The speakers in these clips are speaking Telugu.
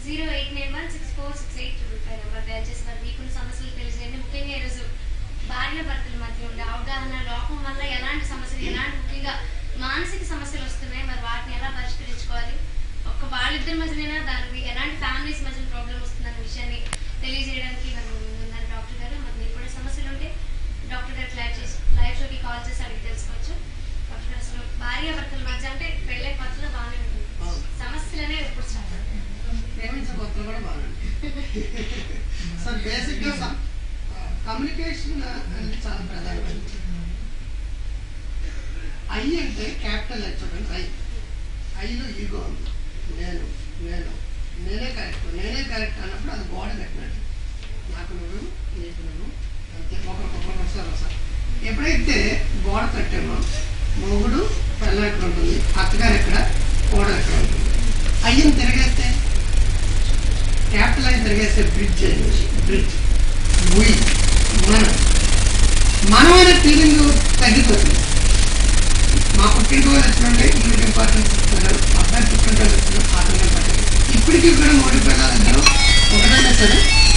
Zero eight nine one six four six eight triple five number dial చేసి మరి మీకున్న సమస్యలు తెలియజేయండి ముఖ్యంగా ఈరోజు భార్య భర్తల మధ్య ఉండే అవగాహన లోపం వల్ల ఎలాంటి సమస్యలు ఎలాంటి ముఖ్యంగా మానసిక సమస్యలు వస్తున్నాయి మరి వాటిని ఎలా పరిష్కరించుకోవాలి ఒక్క వాళ్ళిద్దరి మధ్యనైనా దానికి ఎలాంటి ఫ్యామిలీస్ మధ్య ప్రాబ్లం వస్తుందన్న విషయాన్ని తెలియజేయడానికి మరి ఉన్నారు డాక్టర్ గారు మరి మీకు కూడా సమస్యలు ఉంటే డాక్టర్ గారు లైవ్ చేసి లైవ్ షోకి కాల్ చేసి అడిగి తెలుసుకోవచ్చు డాక్టర్ గారు అసలు భార్య భర్తల మధ్య అంటే పెళ్ళే కొత్తలో బాగానే ఉంటుంది అవును. సమస్యలు అనేవి ఎప్పుడు స్టార్ట్ అవుతాయి ప్రేమించబోతులు కూడా బాగుంది సార్ బేసిక్గా కమ్యూనికేషన్ అనేది చాలా ప్రధానమైనది ఐ అంటే క్యాపిటల్ లెట్ చూడండి ఐ ఐలో ఈగో ఉంది నేను నేను నేనే కరెక్ట్ నేనే కరెక్ట్ అన్నప్పుడు అది గోడ కట్టినట్టు నాకు నువ్వు నీకు నువ్వు అంతే ఒకరికొకరు వస్తారు వస్తారు ఎప్పుడైతే గోడ కట్టామో మొగుడు పిల్లలు ఎక్కడ ఉంటుంది అత్తగారు ఎక్కడ కోడలు ఎక్కడ ఉంటుంది అయ్యని తిరిగేస్తే క్యాపిటల్ అని తిరిగేస్తే బ్రిడ్జ్ బ్రిడ్జ్ ఉయ్ మనం మనం అనే ఫీలింగ్ తగ్గిపోతుంది మా పుట్టినరోజు వచ్చినట్టే ఈవిడ ఇంపార్టెన్స్ ఇస్తున్నారు అబ్బాయి పుట్టినరోజు వచ్చిన ఆటలు పట్టింది ఇప్పటికీ కూడా మూడు పిల్లలందరూ ఒకటైనా సరే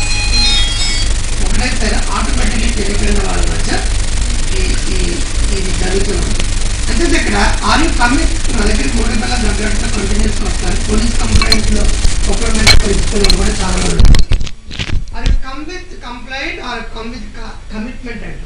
ఒకటే సరే ఆటోమేటిక్గా తెలియకుండా వాళ్ళ మధ్య ఈ ఈ ఇది జరుగుతుంది అంటే ఇక్కడ ఆర్ యూ కమిట్ నా దగ్గర మూడు పిల్లల దగ్గర కంటిన్యూస్ వస్తారు పోలీస్ కంప్లైంట్లో ఒకరి పరిస్థితులు కూడా చాలా మంది are you come with complaint or come with commitment అంటారు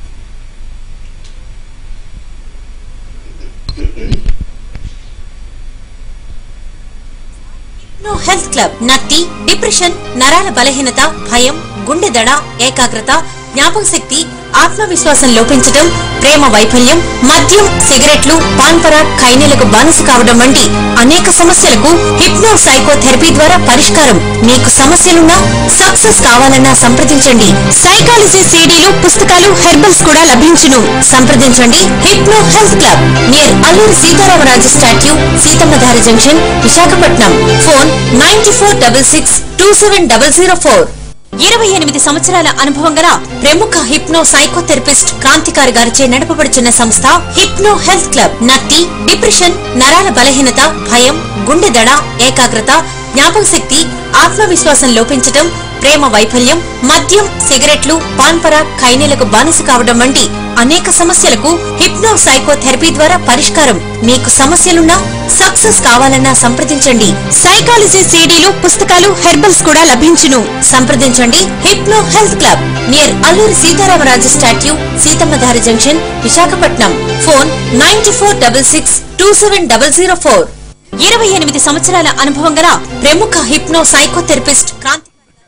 నో హెల్త్ క్లబ్ నత్తి డిప్రెషన్ నరాల బలహీనత భయం గుండె దడ ఏకాగ్రత జ్ఞాపక శక్తి ఆత్మవిశ్వాసం లోపించడం ప్రేమ వైఫల్యం మద్యం సిగరెట్లు పాన్పర ఖైనీలకు బానిస కావడం వంటి అనేక సమస్యలకు హిప్నో సైకోథెరపీ ద్వారా పరిష్కారం మీకు సమస్యలున్నా సక్సెస్ కావాలన్నా సంప్రదించండి సైకాలజీ సీడీలు పుస్తకాలు హెర్బల్స్ కూడా లభించును సంప్రదించండి hypno health club near Alluri Sitaramaraju statue Seethammadhara junction Visakhapatnam phone nine four double six two seven double zero four ఇరవై ఎనిమిది సంవత్సరాల అనుభవం గల ప్రముఖ హిప్నో సైకోథెరపిస్ట్ క్రాంతికారి గారిచే నడపబడుచున్న సంస్థ హిప్నో హెల్త్ క్లబ్ నత్తి డిప్రెషన్ నరాల బలహీనత భయం గుండె దడ ఏకాగ్రత జ్ఞాపక శక్తి ఆత్మవిశ్వాసం లోపించటం ప్రేమ వైఫల్యం మద్యం సిగరెట్లు పాన్పర ఖైనీలకు బానిస కావడం వంటి అనేక సమస్యలకు హిప్నో సైకోథెరపీ ద్వారా పరిష్కారం మీకు సమస్యలున్నా సక్సెస్ కావాలన్నా సంప్రదించండి సైకాలజీ సీడీలు పుస్తకాలు హెర్బల్స్ కూడా లభించును సంప్రదించండి hypno health club near Alluri Sitaramaraju statue Seethammadhara junction Visakhapatnam phone nine four double six two seven double zero four ఇరవై ఎనిమిది సంవత్సరాల అనుభవం గల ప్రముఖ hypno psychotherapist Kranthi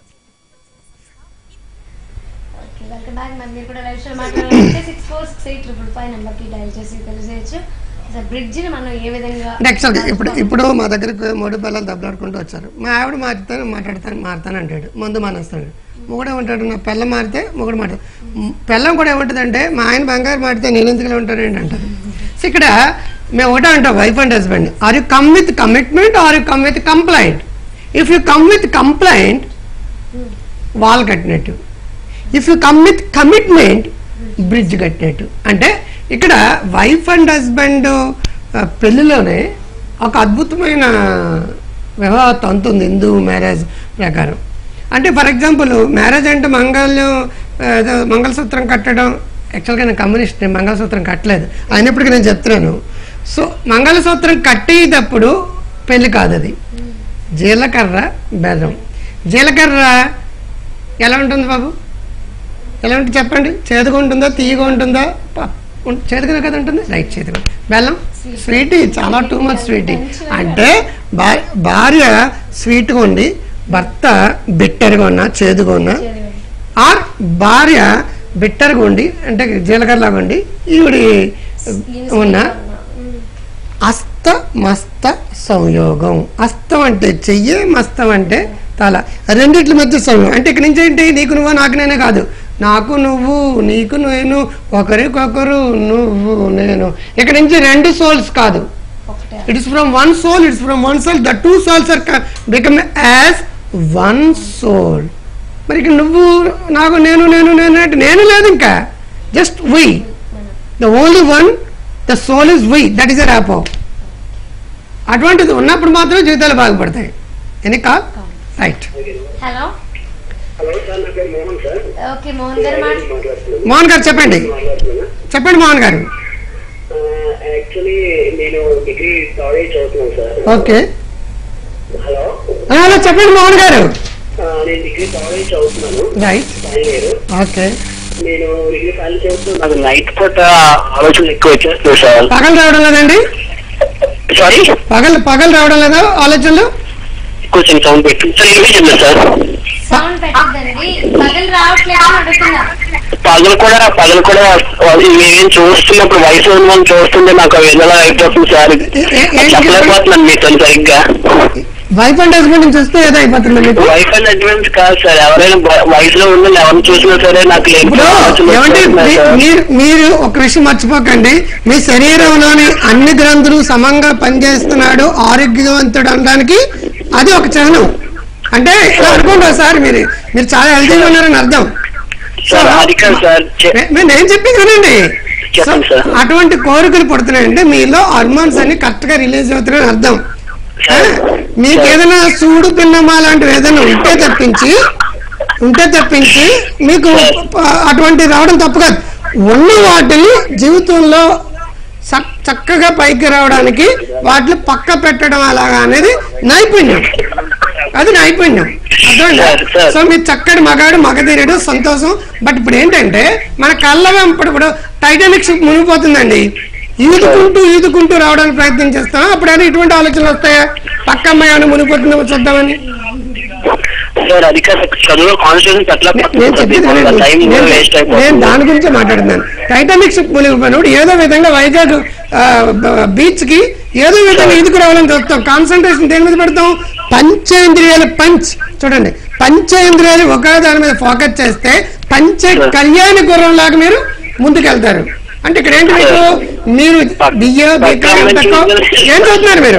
okay welcome back మరి మీరు కూడా లైవ్ షో మాట్లాడాలంటే six four six eight triple five నెంబర్కి డయల్ చేసి తెలియజేయచ్చు అసలు బ్రిడ్జిని మనం ఏ విధంగా అంటే యాక్చువల్గా ఇప్పుడు ఇప్పుడు మా దగ్గరకు మూడు పిల్లలు దెబ్బలాడుకుంటూ వచ్చారు మా ఆవిడ మారుతాను మాట్లాడతాను మారుతాను అంటాడు ముందు మానేస్తాడు మొగుడు ఏమంటాడు నా పిల్ల మారితే మొగుడు మారుతాడు పిల్లం కూడా ఏమంటుందంటే మా ఆయన బంగారు మారితే నేను ఎందుకు ఉంటానండి అంటారు సో ఇక్కడ మేము ఒకటే అంటాం wife and husband are you come with commitment are you come with complaint if you come with complaint wall కట్టినట్టు if you come with commitment bridge కట్టినట్టు అంటే ఇక్కడ వైఫ్ అండ్ హస్బెండ్ పెళ్లిలోనే ఒక అద్భుతమైన వివాహ తంతు ఉంది హిందూ మ్యారేజ్ ప్రకారం అంటే ఫర్ ఎగ్జాంపుల్ మ్యారేజ్ అంటే మంగళం ఏదో మంగళసూత్రం కట్టడం యాక్చువల్గా నేను కమ్యూనిస్ట్ నేను మంగళసూత్రం కట్టలేదు అయినప్పటికీ నేను చెప్తున్నాను సో మంగళసూత్రం కట్టేటప్పుడు పెళ్లి కాదు అది జీలకర్ర బెల్లం జీలకర్ర ఎలా ఉంటుంది బాబు ఎలా ఉంటుంది చెప్పండి చేదుగా ఉంటుందా తీయగా ఉంటుందా ప- ఉం- చేదుగా కదా ఉంటుంది రైట్ చేదుగా బెల్లం స్వీట్ చాలా టూ మచ్ స్వీట్ అంటే భా- భార్య స్వీట్గా ఉండి భర్త బిట్టర్గా ఉన్నా చేదుగా ఉన్నా ఆర్ భార్య బిట్టర్గా ఉండి అంటే జీలకర్రలాగా ఉండి ఈవిడి ఉన్న అస్త మస్త సంయోగం అస్తం అంటే చెయ్యి మస్తం అంటే తల రెండిట్ల మధ్య సంయోగం అంటే ఇక్కడి నుంచి ఏంటి నీకు నువ్వు నాకు నేనే కాదు నాకు నువ్వు నీకు నేను ఒకరికొకరు నువ్వు నేను ఇక్కడ నుంచి రెండు సోల్స్ కాదు ఒకటే it is from one soul it's from one soul the two souls are become as one soul మరి ఇక్కడ నువ్వు నాకు నేను నేను నేను అంటే నేను లేదు ఇంకా just we the only one the soul is we that is a rapport అటువంటిది ఉన్నప్పుడు మాత్రమే జీవితాలు బాగుపడతాయి any call right hello hello sir నా పేరు మోహన్ సార్ ఓకే మోహన్ గారు మాట్ మాట్లాడుతున్నాను మోహన్ గారు చెప్పండి మాట్లాడుతున్నా చెప్పండి మోహన్ గారు యాక్చువల్లీ నేను డిగ్రీ థర్డ్ ఇయర్ చదువుతున్నాను సార్ ఓకే హలో ఆ, హలో చెప్పండి మోహన్ గారు ఆ, నేను డిగ్రీ థర్డ్ ఇయర్ చదువుతున్నాను రైట్ ఫైనల్ ఇయర్ ఓకే నేను డిగ్రీ ఫైనల్ చదువుతున్నాను నాకు నైట్ పూట ఆలోచనలు ఎక్కువ వచ్చేస్తున్నాయి సార్ పగలు రావడం లేదండి సారీ పగలు పగలు రావడం లేదా ఆలోచనలు కొంచెం సౌండ్ పెట్టి సార్ ఇంగ్లీష్ ఉంది సార్ సౌండ్ పెట్టద్దండి పగలు రావట్లేదు అని అడుగుతున్నారు పగలు కూడా పగలు కూడా అది నేను చూస్తున్నప్పుడు వయసు ఉన్న వాళ్ళని చూస్తుంటే నాకు అవి ఎలా అయిపోతుంది సార్ ఏ- ఏ- ఏంటి చెప్పలేకపోతున్నాను మీతో సరిగ్గా వైఫ్ అండ్ హస్బెండ్ చూస్తే ఏదో అయిపోతుంది మీకు వైఫ్ అండ్ అడ్వాన్స్ కాదు సార్ ఎవరైనా బ- వయసులో ఉన్న వాళ్ళు ఎవరిని చూసినా సరే నాకు లేని ఇప్పుడు ఆలోచనలు ఏమంటే వస్తున్నాయి మీ- సార్. మీరు మీరు ఒక విషయం మర్చిపోకండి మీ శరీరంలోని అన్ని గ్రంథులు సమంగా పనిచేస్తున్నాడు ఆరోగ్యవంతుడు అనడానికి అది ఒక చిహ్నం అంటే ఇలా అనుకుంటారు సార్ మీరు మీరు చాలా హెల్తీగా ఉన్నారని అర్థం సార్ అది కాదు సార్ చె- నే- నేను ఏం చెప్పి వినండి చెప్పండి సార్. అటువంటి కోరికలు పుడుతున్నాయంటే మీలో హార్మోన్స్ అన్ని కరెక్ట్ గా రిలీజ్ అవుతున్నాయని అర్థం ఆ? మీకు ఏదైనా సూడు పిన్నమా లాంటివి ఏదైనా ఉంటే తప్పించి ఉంటే తప్పించి మీకు ప- అటువంటి రావడం తప్పు కాదు ఉన్న వాటిని జీవితంలో చక్- చక్కగా పైకి రావడానికి వాటిని పక్క పెట్టడం అలాగా అనేది నైపుణ్యం అది నైపుణ్యం అర్థమైందా సార్, సార్. సో మీరు చక్కటి మగాడు మగధీరుడు సంతోషం బట్ ఇప్పుడు ఏంటంటే మన కళ్ళ వెంపటి ఇప్పుడు టైటానిక్ షిప్ మునిగిపోతుందండి ఈదుకుంటూ ఈదుకుంటూ రావడానికి ప్రయత్నం చేస్తాం అప్పుడైనా ఇటువంటి ఆలోచనలు వస్తాయా పక్క అమ్మాయి ఏమైనా మునిగిపోతుందేమో చూద్దామని సార్ అది కాదు చదువులో కాన్స్టిట్యూషన్ అట్లా నేను చెప్పేది వినండి. టైం నేను- వేస్ట్ నేను అయిపోతుంది దాని గురించే మాట్లాడుతున్నాను టైటానిక్ షిప్ మునిగిపోయినప్పుడు ఏదో విధంగా వైజాగ్ బీచ్ కి ఏదో విధంగా ఈదుకు రావాలని చూస్తాం కాన్సన్ట్రేషన్ దేని మీద పెడతాం పంచేంద్రియాల పంచ్ చూడండి పంచేంద్రియాలు ఒకే దాని మీద ఫోకస్ చేస్తే పంచ కళ్యాణ గుర్రం లాగా మీరు ముందుకెళ్తారు అంటే ఇక్కడ ఏంటి మీకు మీరు బియ్య బీకాం తక్కువ ఏం చదువుతున్నారు మీరు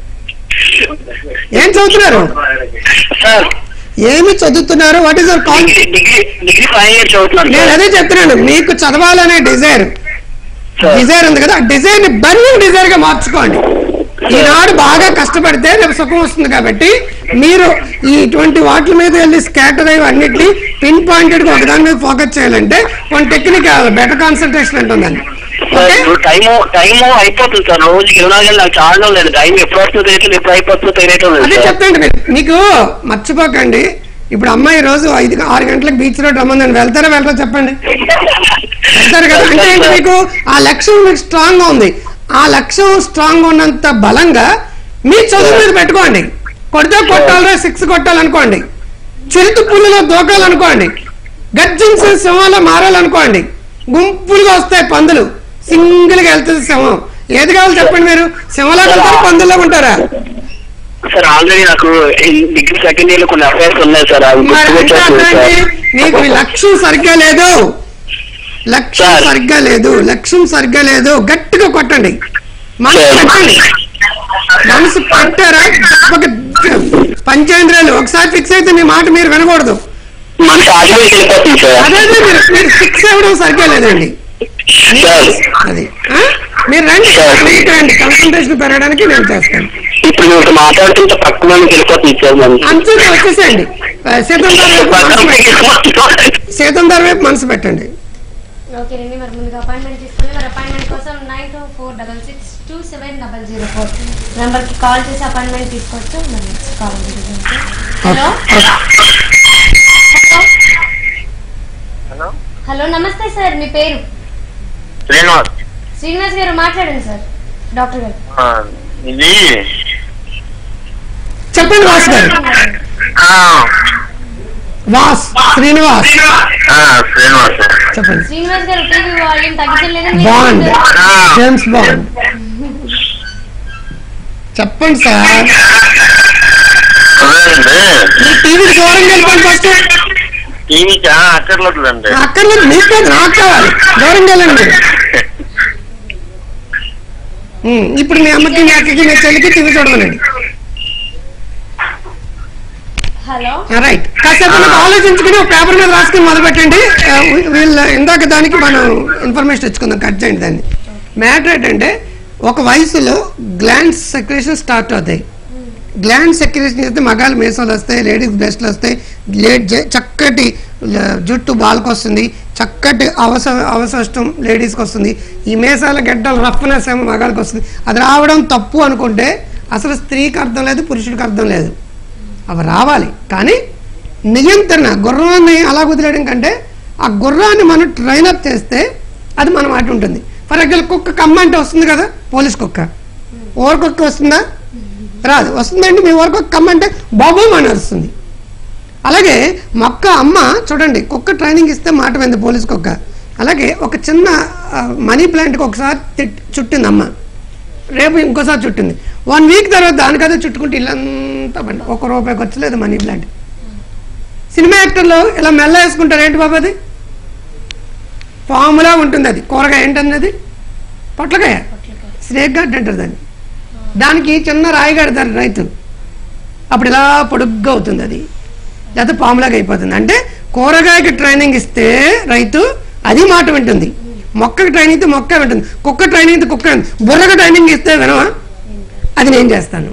ఏం చదువుతున్నారు సార్ ఏమి చదువుతున్నారు what is our call degree degree degree five year చదువుతున్నాను నేను సార్. అదే చెప్తున్నాను మీకు చదవాలనే డిజైర్ సార్ డిజైర్ ఉంది కదా ఆ డిజైర్ ని బర్నింగ్ డిజైర్ గా మార్చుకోండి ఈనాడు బాగా కష్టపడితే రేపు సుఖం వస్తుంది కాబట్టి మీరు ఈ ఇటువంటి వాటి మీద వెళ్ళి స్కాటర్ అయ్యి అన్నిటిని పిన్ పాయింటెడ్ గా ఒకదాని మీద ఫోకస్ చేయాలంటే కొన్ని టెక్నిక్ బెటర్ కాన్సన్ట్రేషన్ అంటుందండి సార్ ఓకే ఇప్పుడు టైం టైం అయిపోతుంది సార్ రోజుకి ఇరవై నాలుగు గంటలు నాకు చాలా లేదు టైం ఎప్పుడు వస్తుందో తెలియట్లేదు ఎప్పుడు అయిపోతుందో తెలియటం లేదు అదే సార్ చెప్తాండి మీరు మీకు మర్చిపోకండి ఇప్పుడు అమ్మాయి రోజు ఐదు ఆరు గంటలకు బీచ్ రోడ్ రమ్మందని వెళ్తారా వెళ్ళరా చెప్పండి వెళ్తారు కదా అంటే ఏంటి మీకు ఆ లక్ష్యం మీకు స్ట్రాంగ్ గా ఉంది ఆ లక్ష్యం స్ట్రాంగ్ గా ఉన్నంత బలంగా మీ చదువు మీద పెట్టుకోండి కొడితే కొట్టాలరా సిక్స్ కొట్టాలనుకోండి చిరుత పుల్లులో దూకాలనుకోండి గర్జించిన సింహాలు మారాలనుకోండి గుంపులుగా వస్తాయి పందులు సింగిల్ గా వెళ్తుంది సింహం ఏది కావాలి చెప్పండి మీరు సింహంలో వెళ్తారా పందుల్లో ఉంటారా సార్ ఆల్రెడీ నాకు డిగ్రీ సెకండ్ ఇయర్ లో కొన్ని అఫైర్స్ ఉన్నాయి సార్ అవి మరి అంటే గుర్తుకొచ్చేస్తుంది అర్థం సార్ ఏంటి? మీకు ఈ లక్ష్యం సరిగ్గా లేదు లక్ష్యం సార్. సరిగ్గా లేదు లక్ష్యం సరిగ్గా లేదు గట్టిగా కొట్టండి మనసు సార్. పెట్టండి మనసు పట్టారా ఒక పంచేంద్రియాలు ఒకసారి ఫిక్స్ అయితే మీ మాట మీరు వినకూడదు మనసు ఆశీర్వదించి వెళ్ళిపోతుంది సార్ అదే అదే మీరు మీరు ఫిక్స్ అవ్వడం సరిగ్గా లేదండి సార్ అది ఆ? మీరు రండి సార్. మీకు రండి కాన్సన్ట్రేషన్ పెరగడానికి నేను చేస్తాను ఇప్పుడు మీరు మాట్లాడుతుంటే పక్కన వెళ్ళిపోతుంది సార్ మనసు అంతే వచ్చేసేయండి సీతందార్ వైపు మనసు పెట్టండి సీతందార్ వైపు మనసు పెట్టండి ఓకేనండి మరి ముందుగా అపాయింట్మెంట్ తీసుకుని మరి అపాయింట్మెంట్ కోసం nine two four double six two seven double zero four నెంబర్కి కాల్ చేసి అపాయింట్మెంట్ తీసుకోవచ్చు మరి next call hello hello hello hello నమస్తే సార్ మీ పేరు శ్రీనివాస్ శ్రీనివాస్ గారు మాట్లాడండి సార్ డాక్టర్ గారు ఇది చెప్పండి వాస్ గారు వాస్ శ్రీనివాస్ శ్రీనివాస్ చెప్పండి శ్రీనివాస్ గారు టీవీ వాల్యూమ్ తగ్గించలేదని మీరు బాండ్ చెప్తున్నారు. జేమ్స్ బాండ్ చెప్పండి సార్ మీ టీవీ దూరంగా వెళ్ళిపోండి ఫస్ట్ టీవీకి అక్కర్లేదండి అక్కర్లేదు మీకు కాదు నాకు కావాలి దూరంగా వెళ్ళండి మీరు ఉమ్, ఇప్పుడు మీ అమ్మకి మీ అక్కకి మీ చెల్లికి టీవీ చూడమనండి హలో రైట్ కాసేపు నాకు ఆలోచించుకుని ఒక పేపర్ మీద రాసుకుని మొదలు పెట్టండి ఆ, వీ- వీళ్ళ ఇందాక దానికి మనం ఇన్ఫర్మేషన్ ఇచ్చుకుందాం కట్ చేయండి దాన్ని మ్యాటర్ ఏంటంటే ఒక వయసులో గ్లాండ్స్ సెక్రేషన్ స్టార్ట్ అవుతాయి గ్లాండ్ సెక్రేషన్ చేస్తే మగాళ్ళు మీసాలు వస్తాయి లేడీస్ బ్రెస్ట్లు వస్తాయి లేట్ జే- చక్కటి ల- జుట్టు బాల్కి వస్తుంది చక్కటి అవస అవసష్టం లేడీస్కి వస్తుంది ఈ మీసాల గడ్డలు రఫ్నెస్ ఏమో మగాళ్ళకి వస్తుంది అది రావడం తప్పు అనుకుంటే అసలు స్త్రీకి అర్థం లేదు పురుషుడికి అర్థం లేదు అవి రావాలి కానీ నియంత్రణ గుర్రాన్ని అలా వదిలేయడం కంటే ఆ గుర్రాన్ని మనం ట్రైన్ అప్ చేస్తే అది మన మాట ఉంటుంది ఫర్ ఎగ్జాంపుల్ కుక్క కమ్మ అంటే వస్తుంది కదా పోలీస్ కుక్క ఓవర్ కుక్క వస్తుందా రాదు వస్తుందండి మీ ఓవర్ కుక్క కమ్మ అంటే బాబు అని వస్తుంది అలాగే మొక్క అమ్మ చూడండి కుక్క ట్రైనింగ్ ఇస్తే మాట వింది పోలీస్ కుక్క అలాగే ఒక చిన్న ఆ, మనీ ప్లాంట్కి ఒకసారి తిట్- చుట్టింది అమ్మ రేపు ఇంకోసారి చుట్టింది వన్ వీక్ తర్వాత దానికదే చుట్టుకుంటే ఇల్లంతా బండి ఒక రూపాయికి వచ్చలేదు మనీ ప్లాంట్ సినిమా యాక్టర్లు ఇలా మెల్ల వేసుకుంటారు ఏంటి బాబు అది పాములా ఉంటుంది అది కూరగాయ ఏంటన్నది పొట్లకాయ స్నేక్ గార్డ్ అంటారు దాన్ని దానికి చిన్న రాయి కడతారు రైతు అప్పుడు ఇలా పొడుగ్గా అవుతుంది అది లేకపోతే పాములాగా అయిపోతుంది అంటే కూరగాయకి ట్రైనింగ్ ఇస్తే రైతు అది మాట వింటుంది మొక్కకి ట్రైనింగ్ ఇస్తే మొక్క వింటుంది కుక్క ట్రైనింగ్ ఇస్తే కుక్క వింటుంది. బుర్రకు ట్రైనింగ్ ఇస్తే వినవా అది నేను చేస్తాను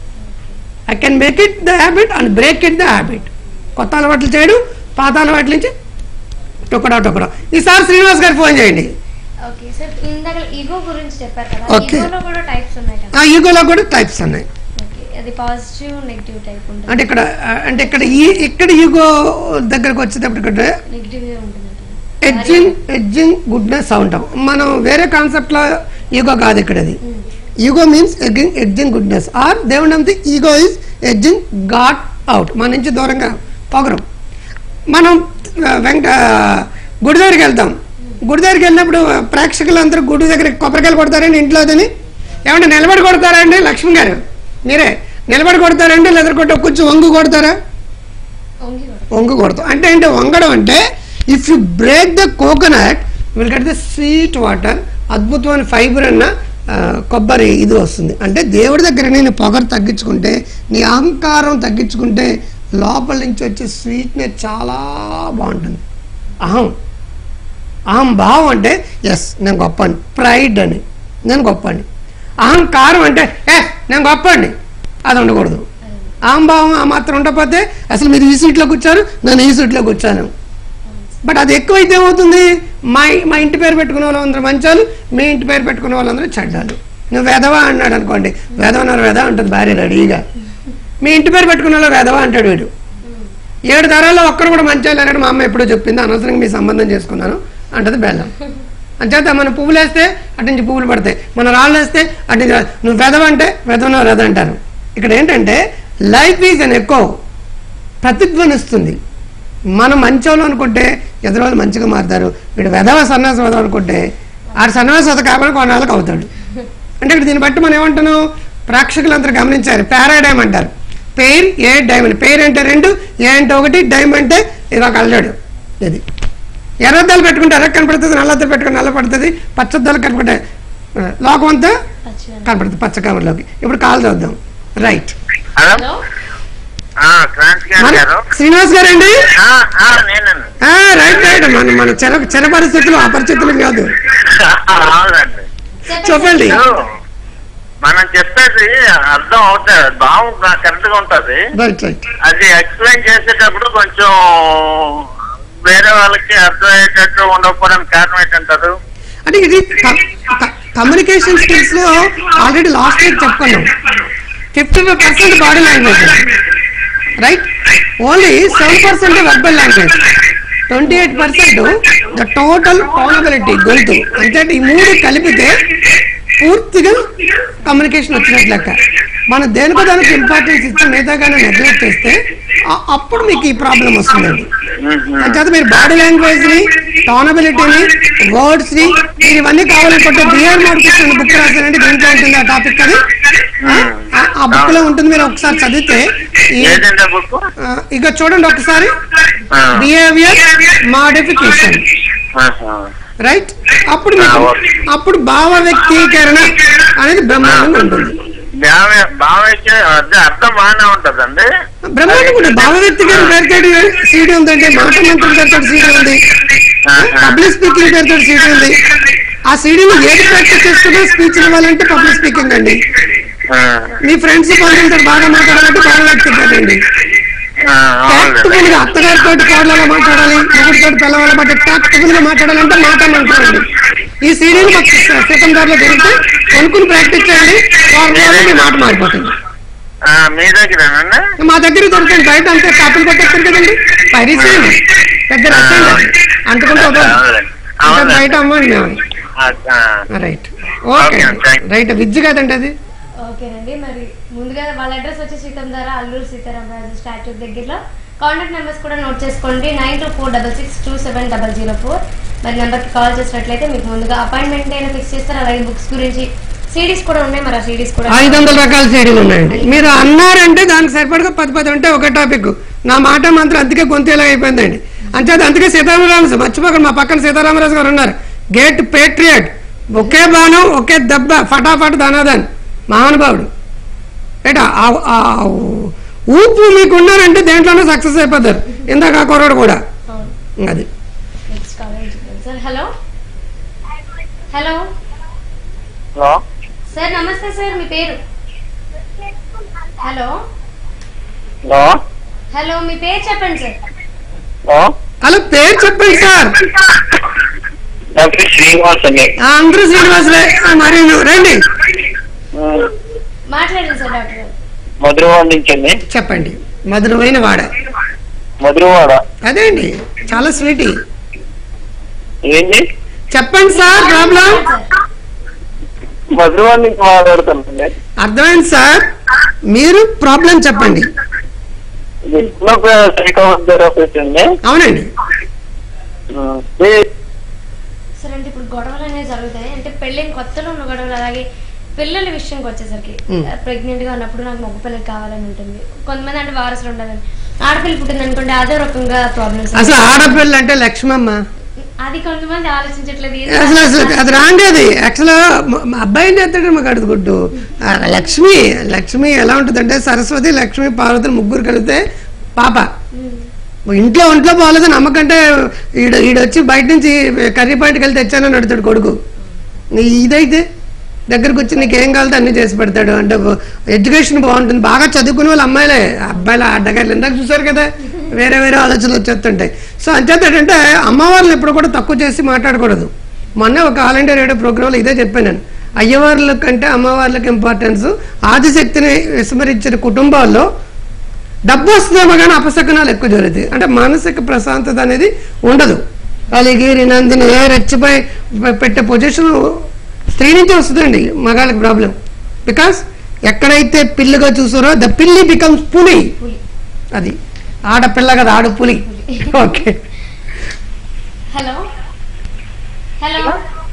I can make it the habit and break it the habit కొత్త అలవాట్లు చేయడం పాత అలవాట్ల నుంచి టొక్కడా టొక్కడా ఈసారి శ్రీనివాస్ గారికి ఫోన్ చేయండి ఓకే సార్ ఇందాక ఈగో గురించి చెప్పారు కదా Okay. ఈగోలో కూడా టైప్స్ ఉన్నాయి కదా ఆ ఈగోలో కూడా టైప్స్ ఉన్నాయి ఓకే అది పాజిటివ్ నెగిటివ్ టైప్ ఉంటుంది అంటే ఇక్కడ ఆ, అంటే ఇక్కడ ఈ ఇక్కడ ఈగో దగ్గరకు వచ్చేటప్పుడు ఇక్కడ నెగిటివ్ ఉంటుంది ఎడ్జింగ్ ఎడ్జింగ్ గుడ్నెస్ ఉంటాం మనం వేరే కాన్సెప్ట్లో ఈగో కాదు ఇక్కడ అది ego means edging edging goodness or దేవుడు నమ్మితే ego is edging got out మన నుంచి దూరంగా పొగరం మనం ఆ, వెంక గుడి దగ్గరికి వెళ్తాం గుడి దగ్గరికి వెళ్ళినప్పుడు ప్రేక్షకులు అందరూ గుడి దగ్గర కొబ్బరికాయలు కొడతారండి ఇంట్లో అదని ఏమంటే నిలబడి కొడతారండి లక్ష్మి గారు మీరే నిలబడి కొడతారండి లేదా కొట్ట కొంచెం వంగు కొడతారా ఓంగి కూడా వంగు కొడతాం అంటే ఏంటి వంగడం అంటే if you break the coconut will get the sweet water అద్భుతమైన ఫైబర్ అన్న ఆ, కొబ్బరి ఇది వస్తుంది అంటే దేవుడి దగ్గర నేను పొగరు తగ్గించుకుంటే నీ అహంకారం తగ్గించుకుంటే లోపల నుంచి వచ్చే స్వీట్నెస్ చాలా బాగుంటుంది అహం అహం భావం అంటే ఎస్ నేను గొప్పండి ప్రైడ్ అని నేను గొప్పండి అహంకారం అంటే ఏ నేను గొప్పండి అది ఉండకూడదు అహం భావం ఆ మాత్రం ఉండకపోతే అసలు మీరు ఈ సీట్లో కూర్చారు నేను ఈ సీట్లో కూర్చాను బట్ అది ఎక్కువైతే ఏమవుతుంది మా మా ఇంటి పేరు పెట్టుకునే వాళ్ళందరూ మంచాలు మీ ఇంటి పేరు పెట్టుకునే వాళ్ళందరూ చెడ్డాలు నువ్వు వెధవా అన్నాడు అనుకోండి వెధవన్నారు వెధవ అంటుంది భార్య రెడీగా మీ ఇంటి పేరు పెట్టుకునే వాళ్ళు వెధవా అంటాడు వీడు ఏడు తరాల్లో ఒక్కరు కూడా మంచాలు లేరని మా అమ్మ ఎప్పుడో చెప్పింది అనవసరంగా మీ సంబంధం చేసుకున్నాను అంటది బెల్లం అంచేత మన పువ్వులు వేస్తే అటు నుంచి పువ్వులు పడతాయి మన రాళ్ళు వేస్తే అటు నుంచి రా- నువ్వు వెదవ అంటే వెదవనో వెద అంటారు ఇక్కడ ఏంటంటే లైఫ్ ఈజ్ అన్ ఎక్కువ ప్రతిధ్వనిస్తుంది మనం మంచోళ్ళు అనుకుంటే ఎదురోళ్ళు మంచిగా మారుతారు వీడు వెధవ సన్యాస వెధవ అనుకుంటే ఆడు సన్యాస వెధ కాబట్టి కొన్నాళ్ళకి అవుతాడు అంటే ఇక్కడ దీన్ని బట్టి మనం ఏమంటున్నాం ప్రేక్షకులందరూ గమనించారు పారాడైమ్ అంటారు పెయిర్ ఏ డైమండ్ పెయిర్ అంటే రెండు ఏ అంటే ఒకటి డైమ్ అంటే ఇది ఒక అల్లాడు ఇది ఎర్రద్దాలు పెట్టుకుంటే ఎర్ర కనపడుతుంది నల్లద్దాలు పెట్టుకుంటే నల్ల పడుతుంది పచ్చద్దాలు కనపడే లోకం అంతా పచ్చిగా కనపడుతుంది పచ్చ కవర్లోకి ఇప్పుడు కాలు చూద్దాం రైట్ హలో హలో ఆ, క్రాంతి గారు మన గారు శ్రీనివాస్ గారండి ఆ, ఆ, నేనండి ఆ, రైట్ రైట్ మన మన చెర చెర పరిస్థితులు అపరిచితులు కాదు అవునండి చెప్పండి ఇప్పుడు మనం చెప్పేది అర్థం అవుతుంది భావం కరెక్ట్ గా ఉంటది రైట్ రైట్ అది ఎక్స్ప్లెయిన్ చేసేటప్పుడు కొంచెం వేరే వాళ్ళకి అర్థమయ్యేటట్టు ఉండకపోవడానికి కారణం ఏంటంటారు అంటే ఇది కమ్యూనికేషన్ స్కిల్స్ లో ఆల్రెడీ లాస్ట్ వీక్ చెప్పుకున్నాం fifty five percent body language right only seven percent verbal language twenty eight percent the total పానబిలిటీ గొంతు అంటే ఈ మూడు కలిపితే పూర్తిగా కమ్యూనికేషన్ వచ్చినట్లు లెక్క మనం దేనికో దానికి ఇంపార్టెన్స్ ఇచ్చి మిగతా కానీ నెగ్లెక్ట్ చేస్తే ఆ- అప్పుడు మీకు ఈ ప్రాబ్లం వస్తుందండి అంచేత మీరు బాడీ లాంగ్వేజ్ ని టానబిలిటీని వర్డ్స్ ని మీరు ఇవన్నీ కావాలనుకుంటే బిఆర్ మోడిఫికేషన్ బుక్ రాశానండి దీంట్లో ఉంటుంది ఆ టాపిక్ అది ఆ- ఆ బుక్ లో ఉంటుంది మీరు ఒకసారి చదివితే ఈ ఏదంటే బుక్ ఆ, ఇక చూడండి ఒకసారి బిహేవియర్ మాడిఫికేషన్ రైట్ అప్పుడు మీకు ఆ, ఓకే. అప్పుడు భావ వ్యక్తీకరణ అనేది బ్రహ్మాండంగా ఉంటుంది భావించే అదే అర్థం బాగానే ఉంటదండి బ్రహ్మాండంగా ఉంటుంది భావ వ్యక్తీకరణ పేరుతోటి సీడీ ఉందండి మాట మంత్రం పేరుతో సీడీ ఉంది పబ్లిక్ స్పీకింగ్ పేరుతో సీడీ ఉంది ఆ సీడీని ఏది ప్రాక్టీస్ చేసుకున్నా స్పీచ్ ఇవ్వాలంటే పబ్లిక్ స్పీకింగ్ అండి ఆ, మీ ఫ్రెండ్స్ కొంచెం బాగా మాట్లాడాలంటే బాగా వ్యక్తిగతండి ఆ, అవునులేండి. టాక్టికల్ గా అత్తగారితో కోడలలో మాట్లాడాలి మొగుడితో పిల్లవాళ్ళ బట్టి టాక్టికల్ గా మాట్లాడాలంటే మాట మాట్లాడండి ఈ సీడీలు మాకు సీతం దారిలో దొరికితే కొనుక్కుని ప్రాక్టీస్ చేయండి వారం రోజులు మీ మాట మారిపోతుంది ఆ, మీ దగ్గరేనా మా దగ్గర దొరుకుతుంది బయట అంతే కాపులు కొట్టేస్తారు కదండి పరిచయం పెద్ద రసం అంటుకుంటే ఒక అంటే బయట అమ్మండి మేము right okay Okay, thank you. Right విద్య కదండి అది ఓకేనండి మరి ముందుగా వాళ్ళ అడ్రస్ వచ్చి సీతం ధర అల్లూరు సీతారామరాజు స్టాచ్యూ దగ్గరలో కాంటాక్ట్ నెంబర్స్ కూడా నోట్ చేసుకోండి nine two four double six two seven double zero four మరి నెంబర్కి కాల్ చేసినట్లయితే మీకు ముందుగా అపాయింట్మెంట్ అయినా ఫిక్స్ చేస్తారు అలాగే బుక్స్ గురించి సిడీస్ కూడా ఉన్నాయి మరి ఆ సిడీస్ కూడా ఐదు వందల రకాల సీడీలు ఉన్నాయండి మీరు అన్నారంటే దానికి సరిపడగా పది పది ఉంటే ఒక టాపిక్ నా మాట మాత్రం అందుకే గొంతేలా అయిపోయిందండి అంచేది అందుకే సీతారామరాజు మర్చిపోకండి మా పక్కన సీతారామరాజు గారు ఉన్నారు గేట్ పేట్రియట్ ఒకే బాణం ఒకే దెబ్బ ఫటాఫట్ ధనాదన్ మహానుభావుడు ఏట ఆ- ఆ ఊపు మీకు ఉన్నారంటే దేంట్లోనే సక్సెస్ అయిపోతారు ఇందాక ఆ కుర్రాడు కూడా అవును అది next call sir hello hello hello sir నమస్తే సార్ మీ పేరు హలో హలో హలో మీ పేరు చెప్పండి సార్ హలో అలా పేరు చెప్పండి సార్ నా పేరు శ్రీనివాస్ అండి ఆ, అందరూ శ్రీనివాసులే ఆ, మరి నువ్వు రండి మాట్లాడండి సార్ డాక్టర్ గారు మధురవాడ నుంచి అండి చెప్పండి మధురమైన వాడ మధురవాడ అదే అండి చాలా స్వీటీ ఏంటి చెప్పండి సార్ ప్రాబ్లం సార్ మధురవాడ నుంచి మాట్లాడుతానండి అర్థమైంది సార్ మీరు ప్రాబ్లం చెప్పండి విష్ణు శ్రీకాంత్ థెరపిస్ట్ అండి అవునండి ఆ, ఏ- సరే అంటే ఇప్పుడు గొడవలు అనేవి జరుగుతాయి అంటే పెళ్ళైన కొత్తలో ఉన్న గొడవలు అలాగే పిల్లల విషయంకి వచ్చేసరికి Hmm. ప్రెగ్నెంట్ గా ఉన్నప్పుడు నాకు మగ పిల్లలు కావాలని ఉంటుంది కొంతమంది అంటే వారసులు ఉండాలని ఆడపిల్ల పుట్టింది అనుకోండి అదే రకంగా ప్రాబ్లమ్స్ అసలు ఆడపిల్ల అంటే లక్ష్మమ్మ అది కొంతమంది ఆలోచించట్లేదు ఏం అసలు అసలు అది రాంగ్ అది యాక్చువల్ అబ్బాయి ఏం చేస్తాడు మాకు అడుగుడ్డు లక్ష్మి లక్ష్మి ఎలా ఉంటుందంటే సరస్వతి లక్ష్మి పార్వతి ముగ్గురు కలిపితే పాప Hmm. ఇంట్లో ఒంట్లో బాగాలేదు నమ్మకంటే ఈడ ఈడొచ్చి బయట నుంచి కర్రీ పాయింట్కి వెళ్ళి తెచ్చానని అడుగుతాడు కొడుకు నీ ఇదైతే దగ్గరకు వచ్చి నీకు ఏం కావాలో అన్ని చేసి పెడతాడు అంటే ఎడ్యుకేషన్ బాగుంటుంది బాగా చదువుకునే వాళ్ళు అమ్మాయిలే అబ్బాయిలు అడ్డగారు ఇందాక చూసారు కదా వేరే వేరే ఆలోచనలు వచ్చేస్తుంటాయి సో అంచేత ఏంటంటే అమ్మవారిని ఎప్పుడు కూడా తక్కువ చేసి మాట్లాడకూడదు మొన్న ఒక ఆల్ ఇండియా రేడియో ప్రోగ్రాంలో ఇదే చెప్పాను నేను అయ్యవార్ల కంటే అమ్మవార్లకు ఇంపార్టెన్స్ ఆదిశక్తిని విస్మరించిన కుటుంబాల్లో డబ్బు వస్తుందేమో కానీ అపశకనాలు ఎక్కువ జరుగుతాయి అంటే మానసిక ప్రశాంతత అనేది ఉండదు అలిగిరి నందిని ఏ రెచ్చిపోయి పె- పెట్టే పొజిషన్ స్త్రీ నుంచి వస్తుందండి మగాళ్ళకి ప్రాబ్లం బికాస్ ఎక్కడైతే పిల్లిగా చూసారో ద పిల్లి బికమ్స్ పులి పులి. అది ఆడపిల్ల కదా ఆడు పులి okay hello hello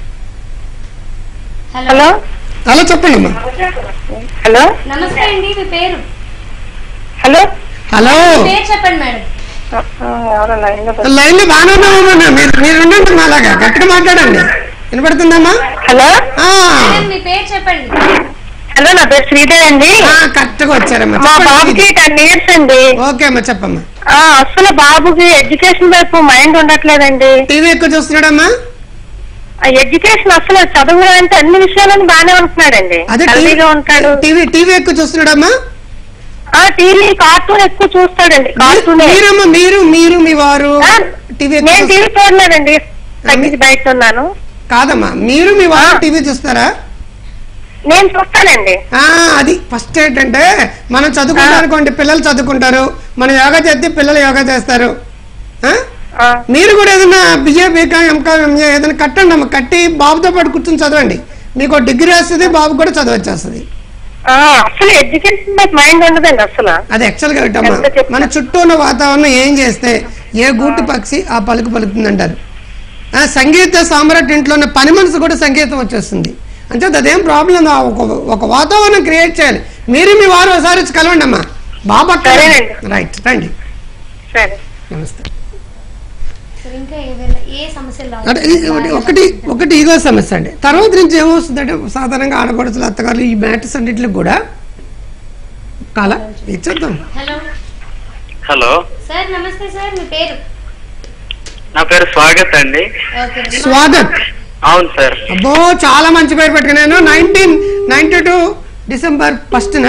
hello hello అలా చెప్పండి అమ్మా హలో నమస్తే అండి మీ పేరు హలో హలో మీ పేరు చెప్పండి మేడం ఎవరో లైన్ లో లైన్ లో బాగానే ఉన్నామమ్మా మీరు మీరు ఉండండి మా అలాగా గట్టిగా మాట్లాడండి వినపడుతుందమ్మా హలో ఆ, మేడం మీ పేరు చెప్పండి హలో నా పేరు శ్రీదేవి అండి ఆ, కరెక్ట్గా వచ్చారమ్మా మా బాబుకి చెప్పండి టెన్ ఇయర్స్ అండి ఓకే అమ్మా చెప్పమ్మా ఆ, అసలు బాబుకి ఎడ్యుకేషన్ వైపు మైండ్ ఉండట్లేదండి టీవీ ఎక్కువ చూస్తున్నాడమ్మా ఆ ఎడ్యుకేషన్ అసలు చదువు అంటే అన్ని విషయాలను బాగానే ఉంటున్నాడండి అదే టీవీ హెల్దీగా ఉంటాడు టీవీ టీవీ ఎక్కువ చూస్తున్నాడమ్మా ఆ టీవీ కార్టూన్ ఎక్కువ చూస్తాడండి కార్టూన్ మీరమ్మా మీరు మీరు మీ వారు టీవీ ఎక్కువ నేను చూస్తా- టీవీ చూడలేదండి తగ్గించి బయట ఉన్నాను కాదమ్మా మీరు మీ వారు టీవీ చూస్తారా నేను చూస్తానండి ఆ అది ఫస్ట్ ఏంటంటే మనం చదువుకుంటాం అనుకోండి పిల్లలు చదువుకుంటారు మనం యోగా చేస్తే పిల్లలు యోగా చేస్తారు ఆ? ఆ, మీరు కూడా ఏదైనా బిఏ బీకాం ఎంకాం ఎంఏ ఏదైనా కట్టండి అమ్మ కట్టి బాబుతో పాటు కూర్చొని చదవండి మీకు ఒక డిగ్రీ వస్తుంది బాబు కూడా చదువు వచ్చేస్తుంది ఆ, అసలు ఎడ్యుకేషన్ వైపు మైండ్ ఉండదండి అసలు అది యాక్చువల్ గా పెట్టమ్మా ఎంత చెప్పినా. మన చుట్టూ ఉన్న వాతావరణం ఏం చేస్తే ఏ గూటి పక్షి ఆ పలుకు పలుకుతుంది అంటారు ఆ, సంగీత సామ్రాట్ ఇంట్లో ఉన్న పని మనసు కూడా సంగీతం వచ్చేస్తుంది అంటే అదేం ప్రాబ్లం ఒక ఒక వాతావరణం క్రియేట్ చేయాలి మీరు మీ వారు ఒకసారి వచ్చి కలవండి అమ్మా బాబా సరేనండి. రైట్ రండి సరే నమస్తే సరే ఇంకా ఏదైనా ఏ సమస్యలు అంటే ఈ- ఒకటి- ఒకటి ఒకటి ఈగో సమస్య అండి తర్వాత నుంచి ఏమొస్తుందంటే సాధారణంగా ఆడపడుచులు అత్తగారులు ఈ మ్యాటర్స్ అన్నింటికి కూడా కాల ఇచ్చేద్దాం హలో హలో సార్ నమస్తే సార్ మీ పేరు నా పేరు స్వాగత్ అండి ఓకే స్వాగత్ అవును సార్ అబ్బో చాలా మంచి పేరు పెట్టుకున్నాను నైన్టీన్ నైన్టీ టూ డిసెంబర్ ఫస్ట్న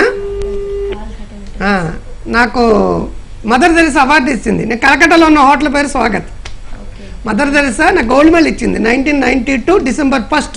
నాకు మదర్ తెరిసా అవార్డు ఇచ్చింది నేను కలకట్టాలో ఉన్న హోటల్ పేరు స్వాగత్ మదర్ తెరిసా నాకు గోల్డ్ మెడల్ ఇచ్చింది nineteen ninety two December first